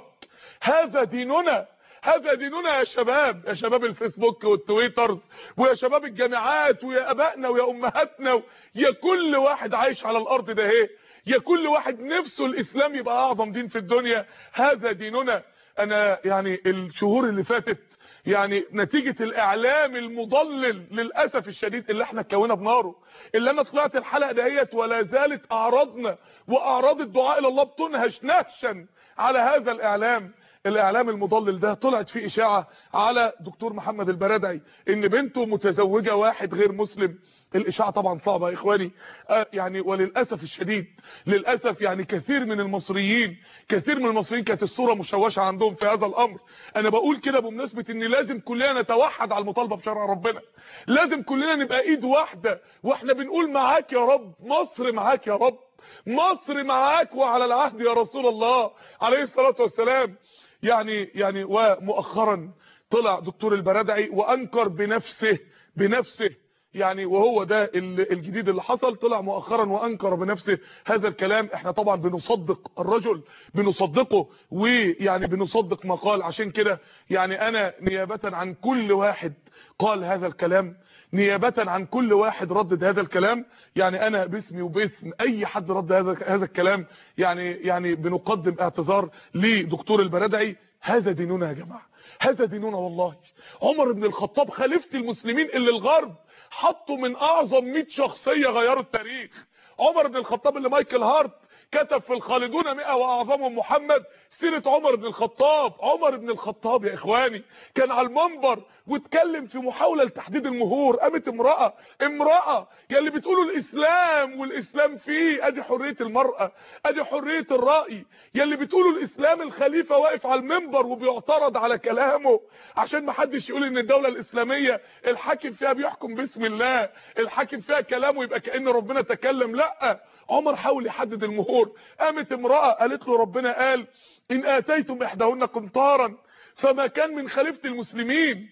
هذا ديننا هذا ديننا يا شباب يا شباب الفيسبوك والتويترز ويا شباب الجامعات ويا ابائنا ويا امهاتنا يا كل واحد عايش على الارض ده اهي يا كل واحد نفسه الاسلام يبقى اعظم دين في الدنيا هذا ديننا انا يعني الشهور اللي فاتت يعني نتيجة الاعلام المضلل للأسف الشديد اللي احنا اتكونا بناره اللي انا طلعت الحلقة دهيت ولا زالت اعراضنا واعراض الدعاء الى الله بتنهش نهشا على هذا الاعلام الاعلام المضلل ده طلعت فيه اشاعة على دكتور محمد البرادعي ان بنته متزوجة واحد غير مسلم الاشاعه طبعا صعبه يا اخواني آه يعني وللاسف الشديد للاسف يعني كثير من المصريين كثير من المصريين كانت الصوره مشوشه عندهم في هذا الامر انا بقول كده بمناسبه ان لازم كلنا نتوحد على المطالبه بشرع ربنا لازم كلنا نبقى ايد واحده واحنا بنقول معاك يا رب مصر معاك يا رب مصر معاك وعلى العهد يا رسول الله عليه الصلاه والسلام يعني يعني ومؤخرا طلع دكتور البرادعي وانكر بنفسه بنفسه يعني وهو ده الجديد اللي حصل طلع مؤخرا وانكر بنفسه هذا الكلام احنا طبعا بنصدق الرجل بنصدقه ويعني بنصدق ما قال عشان كده يعني انا نيابة عن كل واحد قال هذا الكلام نيابة عن كل واحد ردد هذا الكلام يعني انا باسمي وباسم اي حد رد هذا هذا الكلام يعني يعني بنقدم اعتذار لدكتور البرادعي هذا ديننا يا جماعه هذا ديننا والله عمر بن الخطاب خليفه المسلمين اللي الغرب حطوا من اعظم 100 شخصيه غيروا التاريخ عمر بن الخطاب اللي مايكل هارت كتب في الخالدون 100 واعظمهم محمد سيره عمر بن الخطاب عمر بن الخطاب يا اخواني كان على المنبر واتكلم في محاوله لتحديد المهور قامت امراه امراه يا اللي بتقولوا الاسلام والاسلام فيه ادي حريه المراه ادي حريه الراي يا اللي بتقولوا الاسلام الخليفه واقف على المنبر وبيعترض على كلامه عشان ما حدش يقول ان الدوله الاسلاميه الحاكم فيها بيحكم باسم الله الحاكم فيها كلامه يبقى كان ربنا تكلم لا عمر حاول يحدد المهور قامت امراه قالت له ربنا قال ان اتيتم احداهن قنطارا فما كان من خليفه المسلمين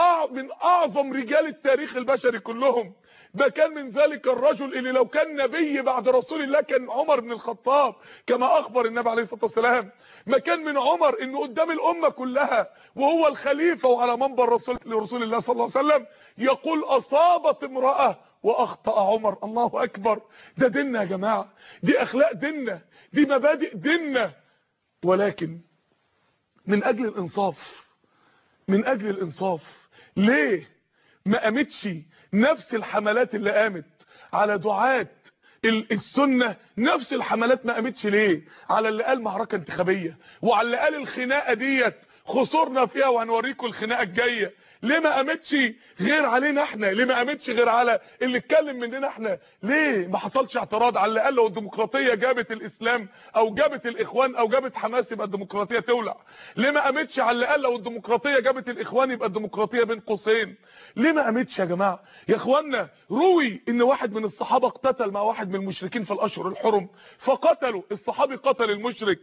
من اعظم رجال التاريخ البشري كلهم ده كان من ذلك الرجل اللي لو كان نبي بعد رسول الله كان عمر بن الخطاب كما اخبر النبي عليه الصلاه والسلام ما كان من عمر انه قدام الامه كلها وهو الخليفه وعلى منبر رسول لرسول الله صلى الله عليه وسلم يقول اصابت امراه واخطا عمر الله اكبر ده ديننا يا جماعه دي اخلاق ديننا دي مبادئ ديننا ولكن من اجل الانصاف من اجل الانصاف ليه ما قامتش نفس الحملات اللي قامت على دعاة السنة نفس الحملات ما قامتش ليه على اللي قال معركة انتخابية وعلى اللي قال الخناقة ديت خسرنا فيها وهنوريكم الخناقه الجايه ليه ما قامتش غير علينا احنا ليه ما قامتش غير على اللي اتكلم مننا احنا ليه ما حصلش اعتراض على الاقل لو الديمقراطيه جابت الاسلام او جابت الاخوان او جابت حماس يبقى الديمقراطيه تولع ليه ما قامتش على الاقل لو الديمقراطيه جابت الاخوان يبقى الديمقراطيه بين قوسين ليه ما قامتش يا جماعه يا اخوانا روي ان واحد من الصحابه اقتتل مع واحد من المشركين في الاشهر الحرم فقتلوا الصحابي قتل المشرك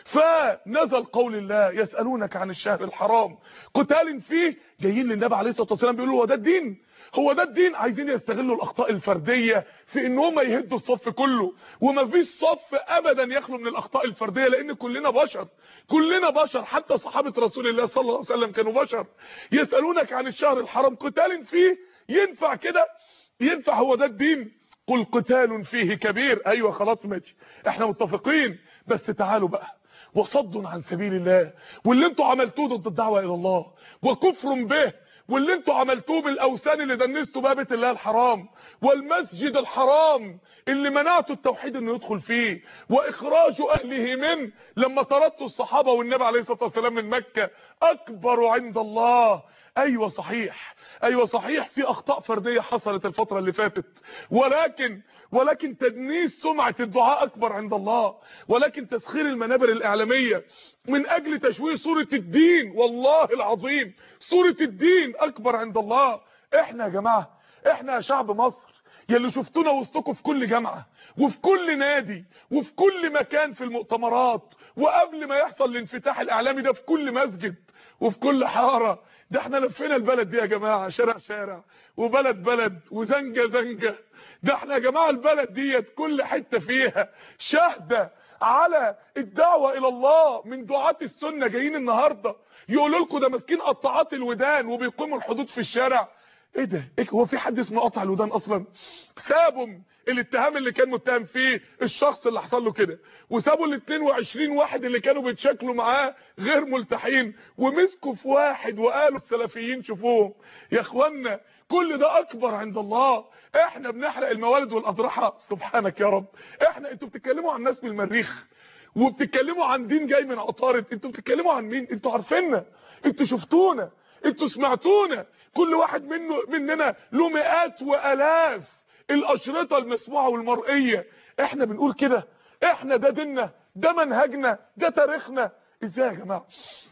فنزل قول الله يسالونك عن الشهر الحرام قتال فيه جايين للنبي عليه الصلاه والسلام بيقولوا هو ده الدين هو ده الدين عايزين يستغلوا الاخطاء الفرديه في ان هم يهدوا الصف كله ومفيش صف ابدا يخلو من الاخطاء الفرديه لان كلنا بشر كلنا بشر حتى صحابه رسول الله صلى الله عليه وسلم كانوا بشر يسالونك عن الشهر الحرام قتال فيه ينفع كده ينفع هو ده الدين قل قتال فيه كبير ايوه خلاص ماشي احنا متفقين بس تعالوا بقى وصد عن سبيل الله واللي انتوا عملتوه ضد الدعوه الى الله وكفر به واللي انتوا عملتوه بالاوثان اللي دنستوا بها بيت الله الحرام والمسجد الحرام اللي منعتوا التوحيد انه يدخل فيه واخراج اهله منه لما طردتوا الصحابه والنبي عليه الصلاه والسلام من مكه اكبر عند الله ايوه صحيح ايوه صحيح في اخطاء فرديه حصلت الفتره اللي فاتت ولكن ولكن تدنيس سمعه الدعاء اكبر عند الله ولكن تسخير المنابر الاعلاميه من اجل تشويه صوره الدين والله العظيم صوره الدين اكبر عند الله احنا يا جماعه احنا يا شعب مصر يلي شفتونا وسطكم في كل جامعه وفي كل نادي وفي كل مكان في المؤتمرات وقبل ما يحصل الانفتاح الاعلامي ده في كل مسجد وفي كل حاره ده احنا لفينا البلد دي يا جماعه شارع شارع وبلد بلد وزنجه زنجه ده احنا يا جماعه البلد ديت كل حته فيها شاهده على الدعوه الى الله من دعاه السنه جايين النهارده يقولوا لكم ده ماسكين قطاعات الودان وبيقيموا الحدود في الشارع ايه ده ايه هو في حد اسمه قطع الودان اصلا سابوا الاتهام اللي كان متهم فيه الشخص اللي حصل له كده وسابوا ال 22 واحد اللي كانوا بيتشكلوا معاه غير ملتحين ومسكوا في واحد وقالوا السلفيين شوفوهم يا اخوانا كل ده اكبر عند الله احنا بنحرق الموالد والاضرحه سبحانك يا رب احنا انتوا بتتكلموا عن ناس من المريخ وبتتكلموا عن دين جاي من عطارد انتوا بتتكلموا عن مين انتوا عارفيننا انتوا شفتونا انتوا سمعتونا كل واحد منه مننا له مئات والاف الاشرطه المسموعه والمرئيه احنا بنقول كده احنا ده ديننا ده منهجنا ده تاريخنا ازاي يا جماعه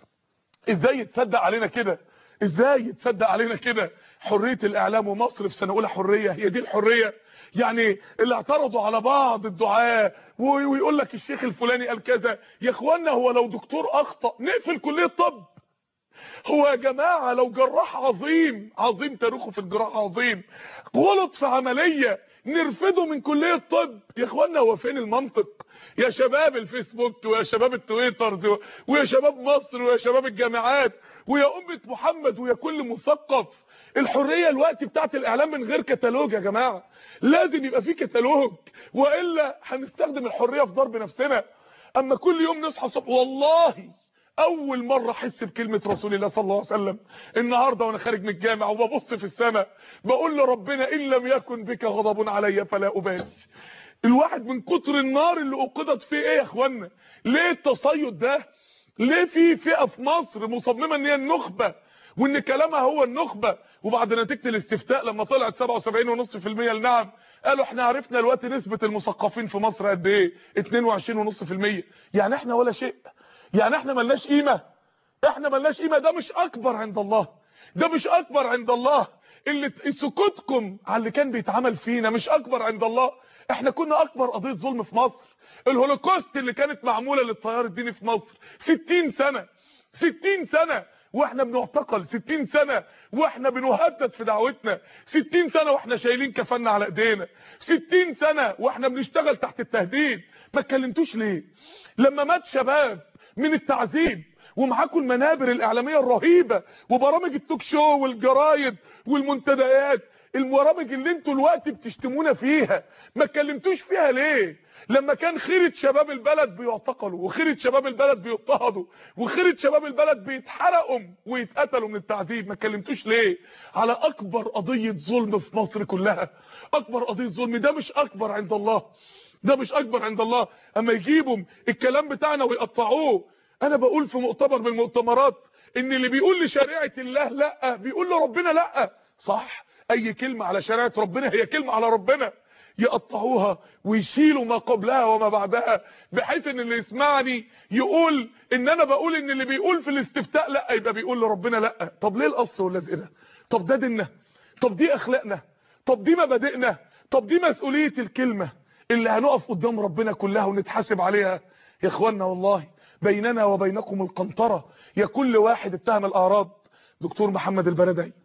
ازاي يتصدق علينا كده ازاي يتصدق علينا كده حريه الاعلام ومصر في سنه اولى حريه هي دي الحريه يعني اللي اعترضوا على بعض الدعاة ويقول لك الشيخ الفلاني قال كذا يا اخوانا هو لو دكتور اخطا نقفل كليه طب هو يا جماعة لو جراح عظيم عظيم تاريخه في الجراحة عظيم غلط في عملية نرفضه من كلية طب يا اخوانا هو فين المنطق يا شباب الفيسبوك ويا شباب التويترز ويا شباب مصر ويا شباب الجامعات ويا أمة محمد ويا كل مثقف الحرية الوقت بتاعت الاعلام من غير كتالوج يا جماعة لازم يبقى في كتالوج وإلا هنستخدم الحرية في ضرب نفسنا اما كل يوم نصحى الصبح والله اول مره احس بكلمه رسول الله صلى الله عليه وسلم النهارده وانا خارج من الجامع وببص في السماء بقول لربنا ان لم يكن بك غضب علي فلا ابالي الواحد من كتر النار اللي اوقدت فيه ايه يا اخوانا ليه التصيد ده ليه في فئه في مصر مصممه ان هي النخبه وان كلامها هو النخبه وبعد نتيجه الاستفتاء لما طلعت 77.5% النعم قالوا احنا عرفنا دلوقتي نسبه المثقفين في مصر قد ايه 22.5% يعني احنا ولا شيء يعني احنا ملناش قيمه احنا ملناش قيمه ده مش اكبر عند الله ده مش اكبر عند الله اللي سكوتكم على اللي كان بيتعمل فينا مش اكبر عند الله احنا كنا اكبر قضيه ظلم في مصر الهولوكوست اللي كانت معموله للتيار الديني في مصر 60 سنه 60 سنه واحنا بنعتقل 60 سنه واحنا بنهدد في دعوتنا 60 سنه واحنا شايلين كفنا على ايدينا 60 سنه واحنا بنشتغل تحت التهديد ما اتكلمتوش ليه لما مات شباب من التعذيب ومعاكم المنابر الاعلاميه الرهيبه وبرامج التوك شو والجرايد والمنتديات البرامج اللي انتوا الوقت بتشتمونا فيها ما اتكلمتوش فيها ليه لما كان خيرة شباب البلد بيعتقلوا وخيرة شباب البلد بيضطهدوا وخيرة شباب البلد بيتحرقوا ويتقتلوا من التعذيب ما اتكلمتوش ليه على اكبر قضية ظلم في مصر كلها اكبر قضية ظلم ده مش اكبر عند الله ده مش اكبر عند الله اما يجيبوا الكلام بتاعنا ويقطعوه انا بقول في مؤتمر من المؤتمرات ان اللي بيقول لشريعه الله لا بيقول لربنا لا صح اي كلمه على شريعه ربنا هي كلمه على ربنا يقطعوها ويشيلوا ما قبلها وما بعدها بحيث ان اللي يسمعني يقول ان انا بقول ان اللي بيقول في الاستفتاء لا يبقى بيقول لربنا لا طب ليه القص واللزق ده طب ده ديننا طب دي اخلاقنا طب دي مبادئنا طب دي مسؤوليه الكلمه اللي هنقف قدام ربنا كلها ونتحاسب عليها يا اخوانا والله بيننا وبينكم القنطره يا كل واحد اتهم الاعراض دكتور محمد البردعي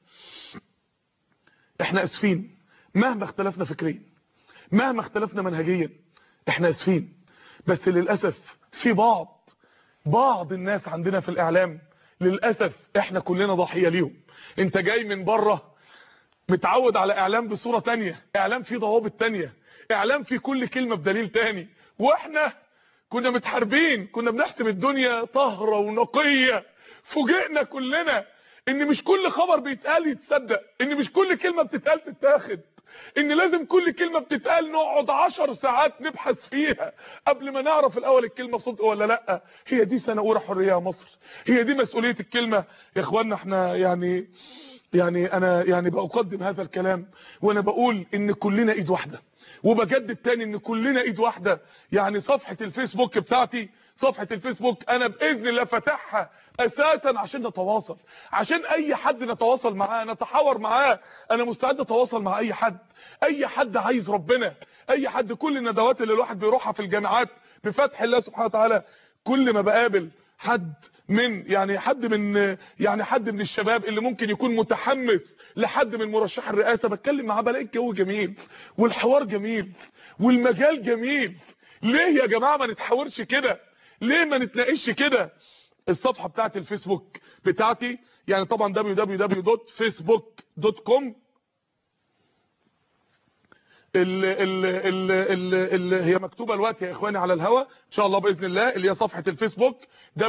احنا اسفين مهما اختلفنا فكريا مهما اختلفنا منهجيا احنا اسفين بس للاسف في بعض بعض الناس عندنا في الاعلام للاسف احنا كلنا ضحيه ليهم انت جاي من بره متعود على اعلام بصوره تانية اعلام فيه ضوابط تانية اعلام فيه كل كلمه بدليل تاني واحنا كنا متحاربين كنا بنحسب الدنيا طهره ونقيه فوجئنا كلنا ان مش كل خبر بيتقال يتصدق ان مش كل كلمه بتتقال تتاخد ان لازم كل كلمه بتتقال نقعد عشر ساعات نبحث فيها قبل ما نعرف الاول الكلمه صدق ولا لا هي دي سنه اولى حريه يا مصر هي دي مسؤوليه الكلمه يا اخوانا احنا يعني يعني انا يعني بقدم هذا الكلام وانا بقول ان كلنا ايد واحده وبجدد تاني ان كلنا ايد واحده يعني صفحه الفيسبوك بتاعتي صفحه الفيسبوك انا باذن الله فاتحها اساسا عشان نتواصل عشان اي حد نتواصل معاه نتحاور معاه انا مستعد اتواصل مع اي حد اي حد عايز ربنا اي حد كل الندوات اللي الواحد بيروحها في الجامعات بفتح الله سبحانه وتعالى كل ما بقابل حد من يعني حد من يعني حد من الشباب اللي ممكن يكون متحمس لحد من مرشح الرئاسه بتكلم معاه بلاقي الجو جميل والحوار جميل والمجال جميل ليه يا جماعه ما نتحاورش كده ليه ما نتناقش كده الصفحه بتاعت الفيسبوك بتاعتي يعني طبعا www.facebook.com ال ال ال ال ال هي مكتوبه دلوقتي يا اخواني على الهوا ان شاء الله باذن الله اللي هي صفحه الفيسبوك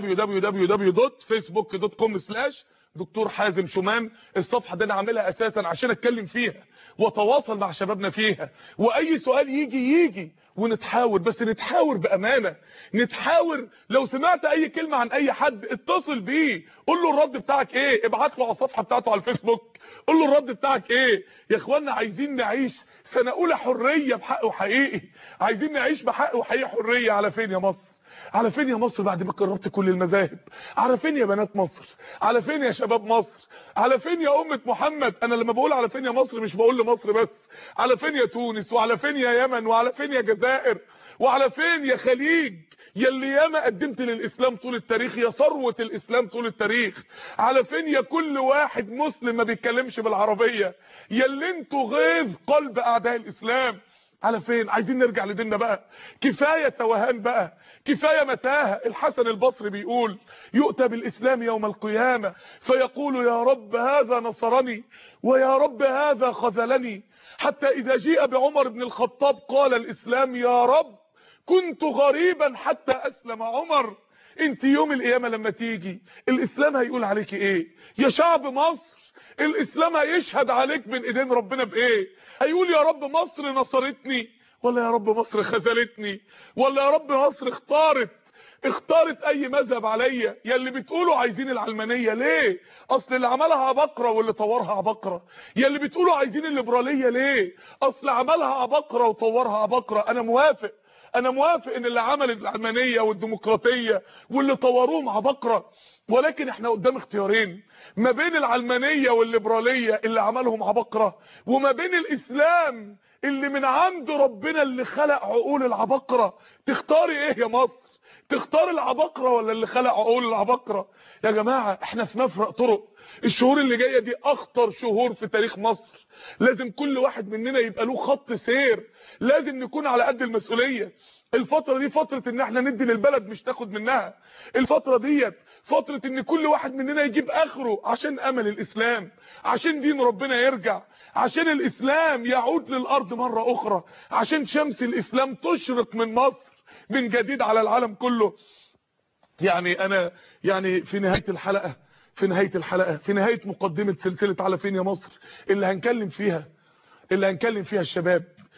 www.facebook.com دكتور حازم شومان الصفحه دي انا عاملها اساسا عشان اتكلم فيها واتواصل مع شبابنا فيها واي سؤال يجي يجي ونتحاور بس نتحاور بامانه نتحاور لو سمعت اي كلمه عن اي حد اتصل بيه قول له الرد بتاعك ايه ابعت له على الصفحه بتاعته على الفيسبوك قول له الرد بتاعك ايه يا اخوانا عايزين نعيش سنه اولى حريه بحق وحقيقي عايزين نعيش بحق وحقيقي حريه على فين يا مصر على فين يا مصر بعد ما قربت كل المذاهب على فين يا بنات مصر على فين يا شباب مصر على فين يا أمة محمد أنا لما بقول على فين يا مصر مش بقول لمصر بس على فين يا تونس وعلى فين يا يمن وعلى فين يا جزائر وعلى فين يا خليج يا اللي ياما قدمت للإسلام طول التاريخ يا ثروة الإسلام طول التاريخ على فين يا كل واحد مسلم ما بيتكلمش بالعربية يا اللي انتوا غيظ قلب أعداء الإسلام على فين عايزين نرجع لديننا بقى كفاية توهان بقى كفاية متاهة الحسن البصري بيقول يؤتى بالإسلام يوم القيامة فيقول يا رب هذا نصرني ويا رب هذا خذلني حتى إذا جيء بعمر بن الخطاب قال الإسلام يا رب كنت غريبا حتى أسلم عمر انت يوم القيامة لما تيجي الإسلام هيقول عليك ايه يا شعب مصر الإسلام هيشهد عليك من ايدين ربنا بايه هيقول يا رب مصر نصرتني ولا يا رب مصر خذلتني ولا يا رب مصر اختارت اختارت اي مذهب عليا يا اللي بتقولوا عايزين العلمانيه ليه اصل اللي عملها عبقره واللي طورها عبقره يا اللي بتقولوا عايزين الليبراليه ليه اصل عملها عبقره وطورها عبقره انا موافق انا موافق ان اللي عمل العلمانيه والديمقراطيه واللي طوروهم عبقره ولكن احنا قدام اختيارين ما بين العلمانيه والليبراليه اللي عملهم عبقره وما بين الاسلام اللي من عند ربنا اللي خلق عقول العبقره تختاري ايه يا مصر تختار العبقرة ولا اللي خلق عقول العبقرة يا جماعة احنا في مفرق طرق الشهور اللي جاية دي اخطر شهور في تاريخ مصر لازم كل واحد مننا يبقى له خط سير لازم نكون على قد المسؤولية الفترة دي فترة ان احنا ندي للبلد مش تاخد منها الفترة ديت فترة ان كل واحد مننا يجيب اخره عشان امل الاسلام عشان دين ربنا يرجع عشان الاسلام يعود للارض مرة اخرى عشان شمس الاسلام تشرق من مصر من جديد على العالم كله يعني انا يعني في نهاية الحلقة في نهاية الحلقة في نهاية مقدمة سلسلة على فين يا مصر اللي هنكلم فيها اللي هنكلم فيها الشباب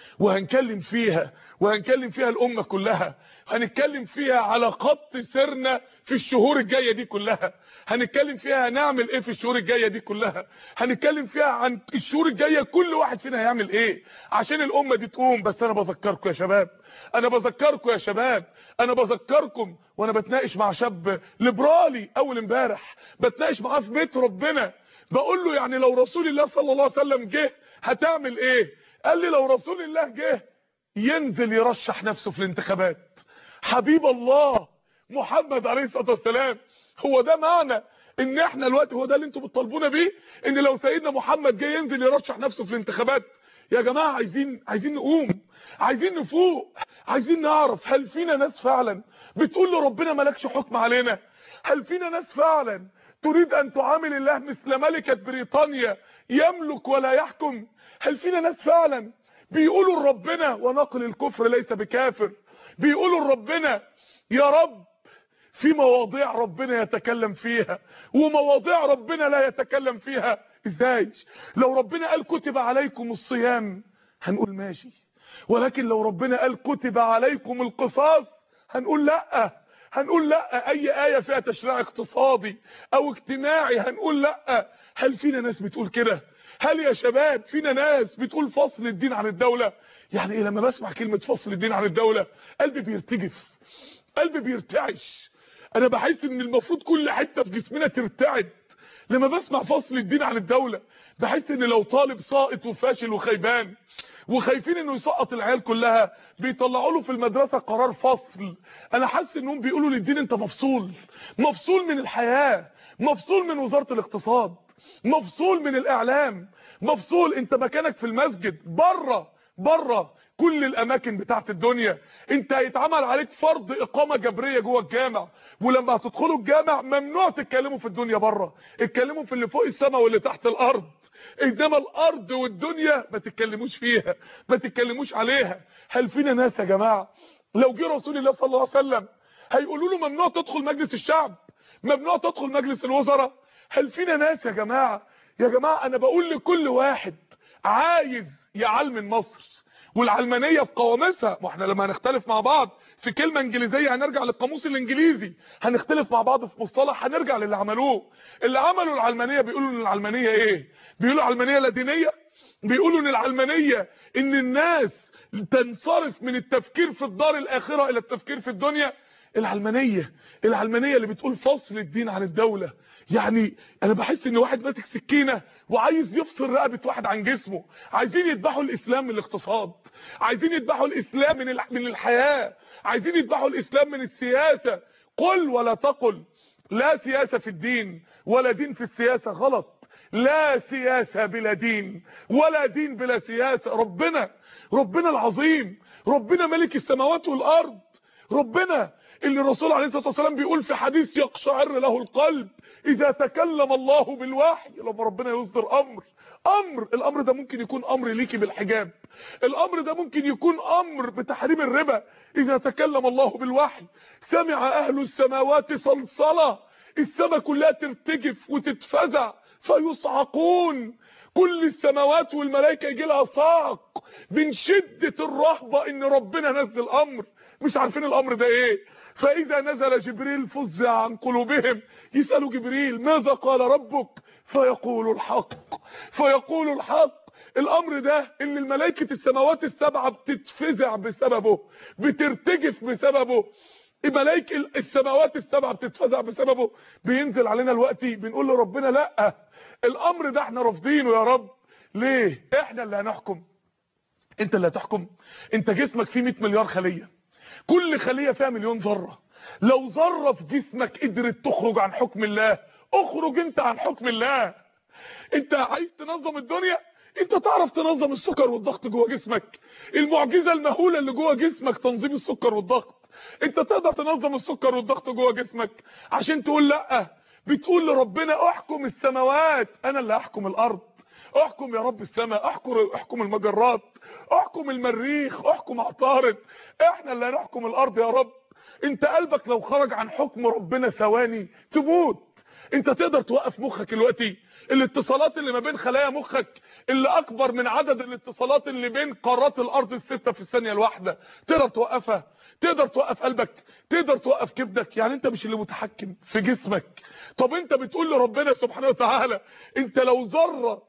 وهنكلم فيها وهنكلم فيها الامه كلها هنتكلم فيها على خط سيرنا في الشهور الجايه دي كلها هنتكلم فيها هنعمل ايه في الشهور الجايه دي كلها هنتكلم فيها عن الشهور الجايه كل واحد فينا هيعمل ايه عشان الامه دي تقوم بس انا بذكركم يا شباب انا بذكركم يا شباب انا بذكركم وانا بتناقش مع شاب ليبرالي اول امبارح بتناقش معاه في بيت ربنا بقول له يعني لو رسول الله صلى الله عليه وسلم جه هتعمل ايه قال لي لو رسول الله جه ينزل يرشح نفسه في الانتخابات حبيب الله محمد عليه الصلاه والسلام هو ده معنى ان احنا الوقت هو ده اللي انتوا بتطالبونا بيه ان لو سيدنا محمد جه ينزل يرشح نفسه في الانتخابات يا جماعه عايزين عايزين نقوم عايزين نفوق عايزين نعرف هل فينا ناس فعلا بتقول لربنا مالكش حكم علينا هل فينا ناس فعلا تريد ان تعامل الله مثل ملكه بريطانيا يملك ولا يحكم هل فينا ناس فعلا بيقولوا لربنا ونقل الكفر ليس بكافر بيقولوا لربنا يا رب في مواضيع ربنا يتكلم فيها ومواضيع ربنا لا يتكلم فيها ازاي لو ربنا قال كتب عليكم الصيام هنقول ماشي ولكن لو ربنا قال كتب عليكم القصاص هنقول لا هنقول لا اي ايه فيها تشريع اقتصادي او اجتماعي هنقول لا هل فينا ناس بتقول كده هل يا شباب فينا ناس بتقول فصل الدين عن الدولة يعني ايه لما بسمع كلمة فصل الدين عن الدولة قلبي بيرتجف قلبي بيرتعش انا بحس ان المفروض كل حتة في جسمنا ترتعد لما بسمع فصل الدين عن الدولة بحس ان لو طالب ساقط وفاشل وخيبان وخايفين انه يسقط العيال كلها بيطلعوا له في المدرسه قرار فصل انا حاسس انهم بيقولوا للدين انت مفصول مفصول من الحياه مفصول من وزاره الاقتصاد مفصول من الاعلام مفصول انت مكانك في المسجد بره بره كل الاماكن بتاعت الدنيا انت هيتعمل عليك فرض اقامه جبريه جوه الجامع ولما هتدخلوا الجامع ممنوع تتكلموا في الدنيا بره اتكلموا في اللي فوق السماء واللي تحت الارض انما الارض والدنيا ما تتكلموش فيها ما تتكلموش عليها هل فينا ناس يا جماعه لو جه رسول الله صلى الله عليه وسلم هيقولوا له ممنوع تدخل مجلس الشعب ممنوع تدخل مجلس الوزراء هل فينا ناس يا جماعه يا جماعه انا بقول لكل واحد عايز يعلم مصر والعلمانيه في قواميسها ما احنا لما هنختلف مع بعض في كلمه انجليزيه هنرجع للقاموس الانجليزي هنختلف مع بعض في مصطلح هنرجع للي عملوه اللي عملوا العلمانيه بيقولوا ان العلمانيه ايه بيقولوا علمانيه لا دينيه بيقولوا ان العلمانيه ان الناس تنصرف من التفكير في الدار الاخره الى التفكير في الدنيا العلمانيه العلمانيه اللي بتقول فصل الدين عن الدوله يعني انا بحس ان واحد ماسك سكينه وعايز يفصل رقبه واحد عن جسمه عايزين يذبحوا الاسلام من الاقتصاد عايزين يذبحوا الاسلام من من الحياه عايزين يذبحوا الاسلام من السياسه قل ولا تقل لا سياسه في الدين ولا دين في السياسه غلط لا سياسه بلا دين ولا دين بلا سياسه ربنا ربنا العظيم ربنا ملك السماوات والارض ربنا اللي الرسول عليه الصلاه والسلام بيقول في حديث يقشعر له القلب اذا تكلم الله بالوحي لما ربنا يصدر امر امر الامر ده ممكن يكون امر ليكي بالحجاب الامر ده ممكن يكون امر بتحريم الربا اذا تكلم الله بالوحي سمع اهل السماوات صلصله السماء كلها ترتجف وتتفزع فيصعقون كل السماوات والملائكه يجي لها صعق من شده الرهبه ان ربنا نزل امر مش عارفين الامر ده ايه فاذا نزل جبريل فزع عن قلوبهم يسالوا جبريل ماذا قال ربك فيقول الحق فيقول الحق الامر ده اللي الملائكه السماوات السبعه بتتفزع بسببه بترتجف بسببه ملائكه السماوات السبعه بتتفزع بسببه بينزل علينا الوقت بنقول لربنا لا الامر ده احنا رافضينه يا رب ليه احنا اللي هنحكم انت اللي هتحكم انت جسمك فيه 100 مليار خليه كل خليه فيها مليون ذره لو ذره في جسمك قدرت تخرج عن حكم الله اخرج انت عن حكم الله انت عايز تنظم الدنيا انت تعرف تنظم السكر والضغط جوه جسمك المعجزه المهوله اللي جوه جسمك تنظيم السكر والضغط انت تقدر تنظم السكر والضغط جوه جسمك عشان تقول لا بتقول لربنا احكم السماوات انا اللي احكم الارض احكم يا رب السماء احكم احكم المجرات احكم المريخ احكم عطارد احنا اللي هنحكم الارض يا رب انت قلبك لو خرج عن حكم ربنا ثواني تموت انت تقدر توقف مخك دلوقتي الاتصالات اللي ما بين خلايا مخك اللي اكبر من عدد الاتصالات اللي بين قارات الارض الستة في الثانية الواحدة تقدر توقفها تقدر توقف قلبك تقدر توقف كبدك يعني انت مش اللي متحكم في جسمك طب انت بتقول لربنا سبحانه وتعالى انت لو ذره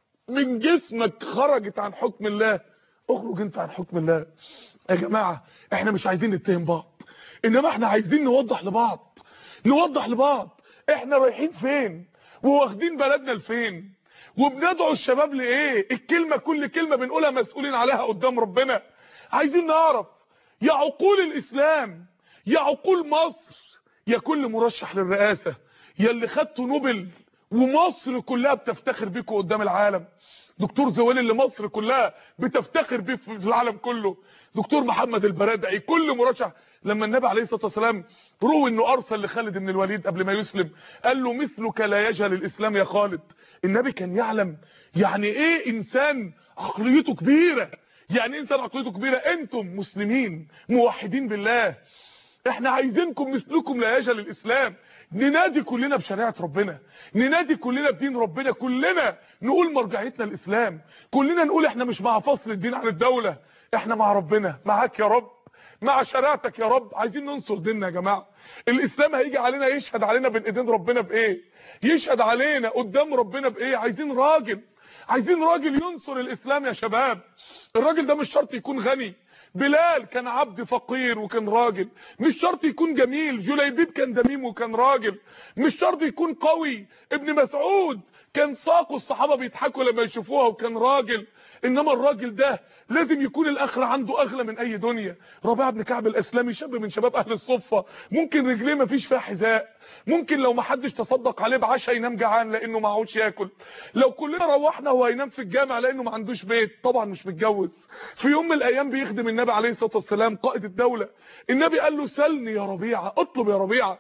من جسمك خرجت عن حكم الله اخرج انت عن حكم الله يا جماعة احنا مش عايزين نتهم بعض انما احنا عايزين نوضح لبعض نوضح لبعض احنا رايحين فين وواخدين بلدنا لفين وبندعو الشباب لايه الكلمة كل كلمة بنقولها مسؤولين عليها قدام ربنا عايزين نعرف يا عقول الاسلام يا عقول مصر يا كل مرشح للرئاسة يا اللي خدتوا نوبل ومصر كلها بتفتخر بيكم قدام العالم دكتور زويل اللي مصر كلها بتفتخر بيه في العالم كله دكتور محمد البرادعي كل مرشح لما النبي عليه الصلاه والسلام روى انه ارسل لخالد بن الوليد قبل ما يسلم قال له مثلك لا يجهل الاسلام يا خالد النبي كان يعلم يعني ايه انسان عقليته كبيره يعني ايه انسان عقليته كبيره انتم مسلمين موحدين بالله احنا عايزينكم مثلكم لا يجهل الاسلام ننادي كلنا بشريعه ربنا ننادي كلنا بدين ربنا كلنا نقول مرجعيتنا الاسلام كلنا نقول احنا مش مع فصل الدين عن الدوله احنا مع ربنا معاك يا رب مع شريعتك يا رب عايزين ننصر ديننا يا جماعه الاسلام هيجي علينا يشهد علينا بين ايدين ربنا بايه يشهد علينا قدام ربنا بايه عايزين راجل عايزين راجل ينصر الاسلام يا شباب الراجل ده مش شرط يكون غني بلال كان عبد فقير وكان راجل مش شرط يكون جميل جليبيب كان دميم وكان راجل مش شرط يكون قوي ابن مسعود كان ساقوا الصحابة بيضحكوا لما يشوفوها وكان راجل انما الراجل ده لازم يكون الاخرة عنده اغلى من اي دنيا ربيع بن كعب الاسلامي شاب من شباب اهل الصفة ممكن رجليه ما فيش فيها حذاء ممكن لو ما حدش تصدق عليه بعشاء ينام جعان لانه ما عودش ياكل لو كلنا روحنا هو هينام في الجامع لانه ما عندوش بيت طبعا مش متجوز في يوم من الايام بيخدم النبي عليه الصلاه والسلام قائد الدوله النبي قال له سلني يا ربيعه اطلب يا ربيعه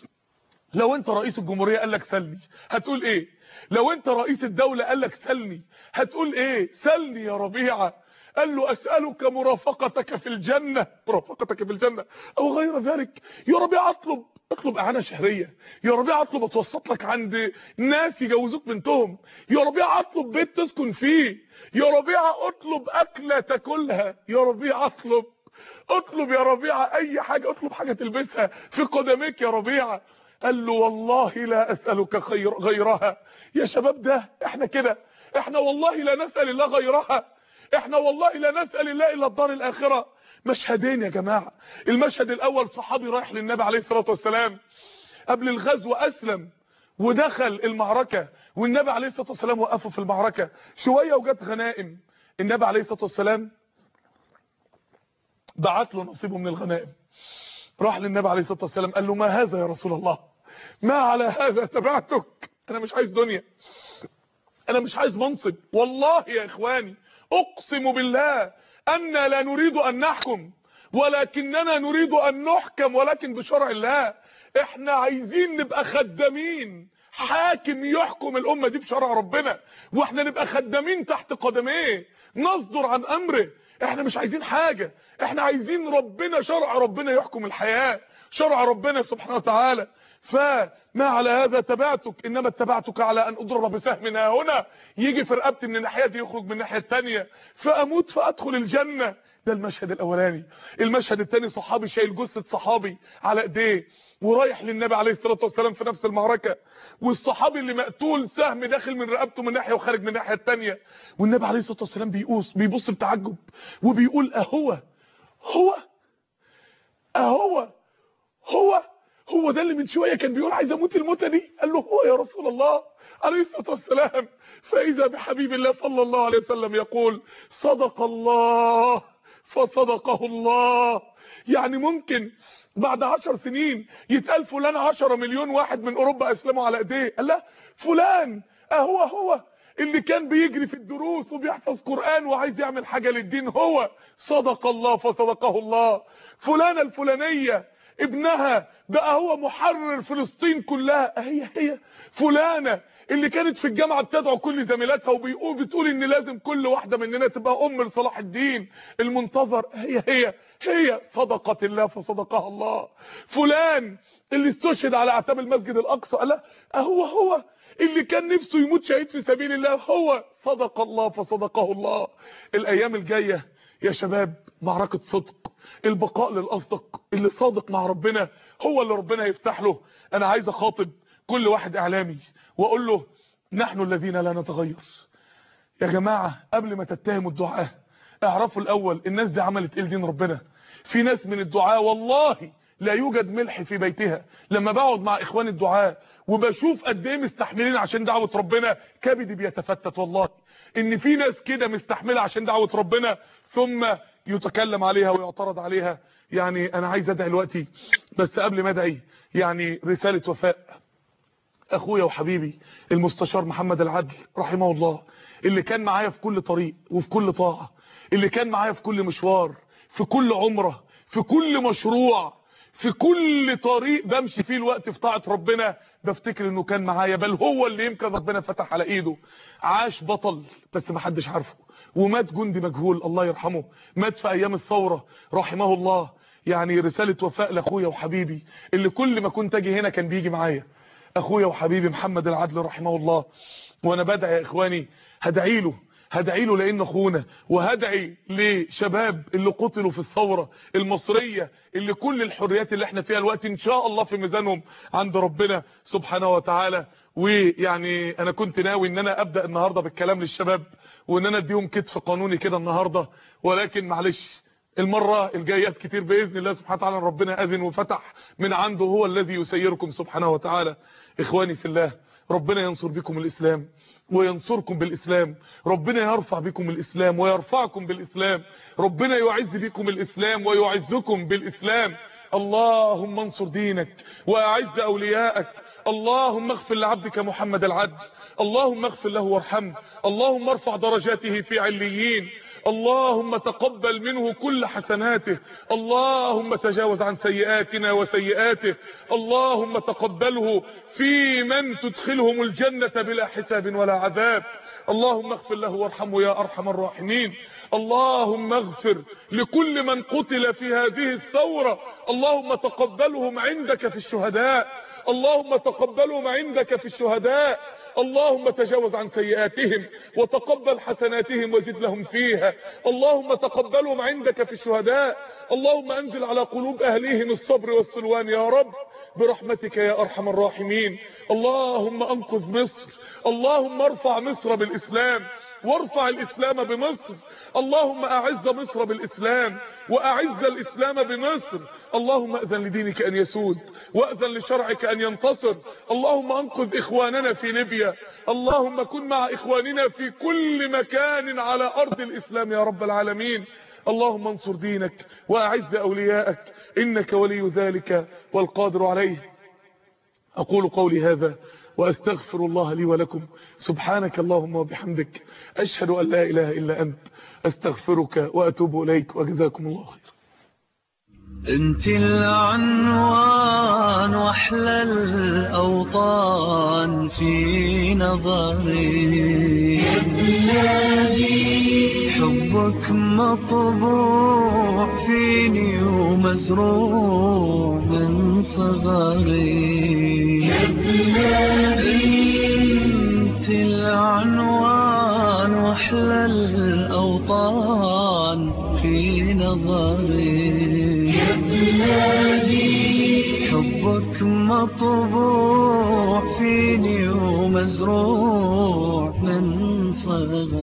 لو انت رئيس الجمهوريه قال لك سلني هتقول ايه لو انت رئيس الدوله قال لك سلني هتقول ايه سلني يا ربيعه قال له اسالك مرافقتك في الجنه مرافقتك في الجنه او غير ذلك يا ربيعه اطلب اطلب اعانه شهريه يا ربيع اطلب اتوسط لك عند ناس يجوزوك بنتهم يا ربيع اطلب بيت تسكن فيه يا ربيع اطلب اكله تاكلها يا ربيع اطلب اطلب يا ربيع اي حاجه اطلب حاجه تلبسها في قدميك يا ربيع قال له والله لا اسالك خير غيرها يا شباب ده احنا كده احنا والله لا نسال الله غيرها احنا والله لا نسال الله الا الدار الاخره مشهدين يا جماعة المشهد الاول صحابي رايح للنبي عليه الصلاة والسلام قبل الغزو اسلم ودخل المعركة والنبي عليه الصلاة والسلام وقفه في المعركة شوية وجت غنائم النبي عليه الصلاة والسلام بعت له نصيبه من الغنائم راح للنبي عليه الصلاة والسلام قال له ما هذا يا رسول الله ما على هذا تبعتك انا مش عايز دنيا انا مش عايز منصب والله يا اخواني اقسم بالله أن لا نريد أن نحكم ولكننا نريد أن نحكم ولكن بشرع الله احنا عايزين نبقى خدامين حاكم يحكم الأمة دي بشرع ربنا واحنا نبقى خدامين تحت قدميه نصدر عن أمره احنا مش عايزين حاجة احنا عايزين ربنا شرع ربنا يحكم الحياة شرع ربنا سبحانه وتعالى فما على هذا تبعتك انما اتبعتك على ان اضرب بسهم هنا يجي في رقبتي من الناحيه دي يخرج من الناحيه الثانيه فاموت فادخل الجنه ده المشهد الاولاني المشهد الثاني صحابي شايل جثه صحابي على ايديه ورايح للنبي عليه الصلاه والسلام في نفس المعركه والصحابي اللي مقتول سهم داخل من رقبته من ناحيه وخارج من الناحيه الثانيه والنبي عليه الصلاه والسلام بيقوس بيبص بتعجب وبيقول اهو هو اهو هو هو ده اللي من شويه كان بيقول عايز اموت الموتة دي قال له هو يا رسول الله عليه الصلاه والسلام فاذا بحبيب الله صلى الله عليه وسلم يقول صدق الله فصدقه الله يعني ممكن بعد عشر سنين يتقال فلان عشرة مليون واحد من اوروبا اسلموا على ايديه قال لا فلان اهو هو اللي كان بيجري في الدروس وبيحفظ قرآن وعايز يعمل حاجة للدين هو صدق الله فصدقه الله فلانة الفلانية ابنها بقى هو محرر فلسطين كلها هي هي فلانة اللي كانت في الجامعة بتدعو كل زميلاتها وبيقول بتقول ان لازم كل واحدة مننا تبقى ام لصلاح الدين المنتظر هي هي هي صدقت الله فصدقها الله فلان اللي استشهد على اعتاب المسجد الاقصى لا هو هو اللي كان نفسه يموت شهيد في سبيل الله هو صدق الله فصدقه الله الايام الجاية يا شباب معركة صدق البقاء للاصدق اللي صادق مع ربنا هو اللي ربنا يفتح له انا عايز اخاطب كل واحد اعلامي واقول له نحن الذين لا نتغير يا جماعة قبل ما تتهموا الدعاء اعرفوا الاول الناس دي عملت ايه لدين ربنا في ناس من الدعاء والله لا يوجد ملح في بيتها لما بقعد مع اخوان الدعاء وبشوف قد ايه مستحملين عشان دعوه ربنا كبدي بيتفتت والله ان في ناس كده مستحمله عشان دعوه ربنا ثم يتكلم عليها ويعترض عليها يعني انا عايز ادعي دلوقتي بس قبل ما ادعي يعني رساله وفاء اخويا وحبيبي المستشار محمد العدل رحمه الله اللي كان معايا في كل طريق وفي كل طاعه اللي كان معايا في كل مشوار في كل عمره في كل مشروع في كل طريق بمشي فيه الوقت في طاعه ربنا بفتكر انه كان معايا بل هو اللي يمكن ربنا فتح على ايده عاش بطل بس ما حدش عارفه ومات جندي مجهول الله يرحمه مات في ايام الثوره رحمه الله يعني رساله وفاء لاخويا وحبيبي اللي كل ما كنت اجي هنا كان بيجي معايا اخويا وحبيبي محمد العدل رحمه الله وانا بدعي يا اخواني هدعي له هدعي له لان اخونا وهدعي لشباب اللي قتلوا في الثوره المصريه اللي كل الحريات اللي احنا فيها الوقت ان شاء الله في ميزانهم عند ربنا سبحانه وتعالى ويعني انا كنت ناوي ان انا ابدا النهارده بالكلام للشباب وان انا اديهم كتف قانوني كده النهارده ولكن معلش المرة الجايات كتير بإذن الله سبحانه وتعالى ربنا أذن وفتح من عنده هو الذي يسيركم سبحانه وتعالى إخواني في الله ربنا ينصر بكم الإسلام وينصركم بالإسلام ربنا يرفع بكم الإسلام ويرفعكم بالإسلام ربنا يعز بكم الإسلام ويعزكم بالإسلام اللهم انصر دينك وأعز أولياءك اللهم اغفر لعبدك محمد العدل اللهم اغفر له وارحمه اللهم ارفع درجاته في عليين اللهم تقبل منه كل حسناته اللهم تجاوز عن سيئاتنا وسيئاته اللهم تقبله في من تدخلهم الجنة بلا حساب ولا عذاب اللهم اغفر له وارحمه يا ارحم الراحمين اللهم اغفر لكل من قتل في هذه الثورة اللهم تقبلهم عندك في الشهداء اللهم تقبلهم عندك في الشهداء اللهم تجاوز عن سيئاتهم وتقبل حسناتهم وزد لهم فيها اللهم تقبلهم عندك في الشهداء اللهم انزل على قلوب اهليهم الصبر والسلوان يا رب برحمتك يا ارحم الراحمين اللهم انقذ مصر اللهم ارفع مصر بالاسلام وارفع الاسلام بمصر اللهم اعز مصر بالاسلام واعز الاسلام بمصر اللهم اذن لدينك ان يسود واذن لشرعك ان ينتصر اللهم انقذ اخواننا في ليبيا اللهم كن مع اخواننا في كل مكان على ارض الاسلام يا رب العالمين اللهم انصر دينك واعز اولياءك انك ولي ذلك والقادر عليه اقول قولي هذا واستغفر الله لي ولكم سبحانك اللهم وبحمدك اشهد ان لا اله الا انت استغفرك واتوب اليك وجزاكم الله خير انت العنوان واحلى الاوطان في نظري يا بلادي حبك مطبوع فيني ومزروع من صغري يا بلادي انت العنوان واحلى الاوطان في نظري يا بلادي حبك مطبوع فيني ومزروع من صغري